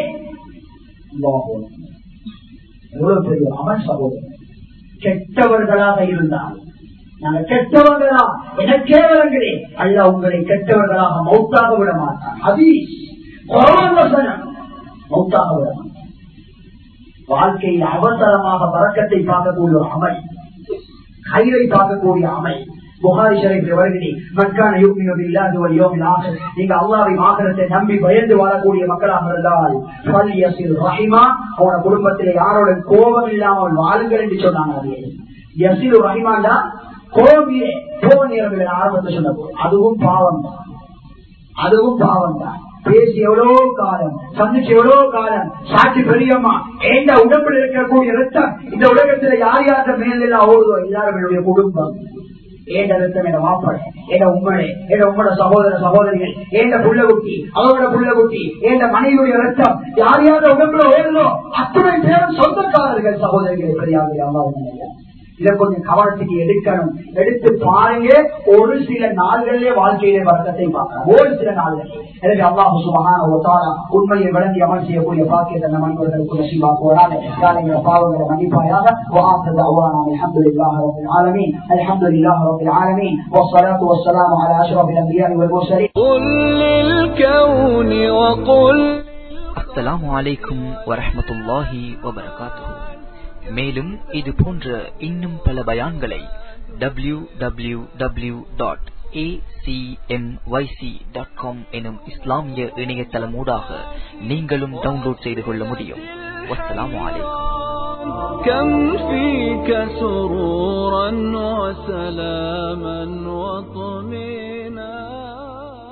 எவ்வளவு பெரிய அவன் சகோதரன் கெட்டவர்களாக இருந்தால் நாங்க கெட்டவர்களா என கேவலங்களே அல்ல உங்களை கெட்டவர்களாக மௌத்தாக விட மாட்டான் அதீஸ் வசனம் மௌத்தாக விட மாட்டான் வாழ்க்கையில் அவசரமாக வழக்கத்தை பார்க்கக்கூடிய ஒரு அமை கயிறை பார்க்கக்கூடிய அமை புகாரி ஷரீஃபில் வருகிறேன் மக்கான யூமினு இல்லாத ஒரு யோமில் ஆக நீங்க அல்லாவின் ஆகரத்தை நம்பி பயந்து வாழக்கூடிய மக்களாக இருந்தால் பல் யசில் ரஹிமா அவன குடும்பத்தில் யாரோட கோபம் இல்லாமல் வாழுங்கள் என்று சொன்னாங்க யசில் ரஹிமாண்டா கோபிலே கோப நேரம் ஆரம்பத்தை சொன்ன அதுவும் பாவம் தான் அதுவும் பாவம் தான் பேசி எவ்வளவு காலம் சந்திச்சு எவ்வளவு காலம் சாட்சி பெரியம்மா எந்த உடம்புல இருக்கக்கூடிய ரத்தம் இந்த உலகத்துல யார் யார்த்த மேலாம் ஓடுதோ எல்லாரும் என்னுடைய குடும்பம் ஏண்ட ரத்தம் என மாப்பட என உம்மளே என உம்மோட சகோதர சகோதரிகள் ஏண்ட புள்ள குட்டி அவரோட புள்ள குட்டி ஏண்ட மனைவியுடைய ரத்தம் யார் யார உடம்புல ஓடுதோ அத்தனை பேரும் சொந்தக்காரர்கள் சகோதரிகளை பெரியார்கள் அம்மா இதை கொஞ்சம் கவனத்துக்கு எடுக்கணும் எடுத்து பாருங்க ஒரு சில நாள்களிலே வாழ்க்கையிலே வர்க்கத்தை பார்க்கலாம் ஒரு சில நாள்கள் எனவே அல்லாஹு சுபகான ஒத்தாரா உண்மையை விளங்கி அமல் செய்யக்கூடிய பாக்கியத்தை நம்ம மனிதர்களுக்கு நசீபாக்குவராக யாரைங்கிற பாவங்களை மன்னிப்பாயாக وآخر دعوانا الحمد لله رب العالمين الحمد لله رب العالمين والصلاة والسلام على أشرف الأنبياء والمرسلين قل للكون وقل அஸ்ஸலாமு அலைக்கும் வரஹ்மத்துல்லாஹி வபரகாத்துஹு மேலும் இது போன்ற இன்னும் பல பயான்களை டபிள்யூ டபிள்யூ டபிள்யூ டாட் எனும் இஸ்லாமிய இணையதளமூடாக நீங்களும் டவுன்லோட் செய்து கொள்ள முடியும் வஸ்ஸலாமு அலைக்கும் كم فيك سرورا وسلاما وطمينا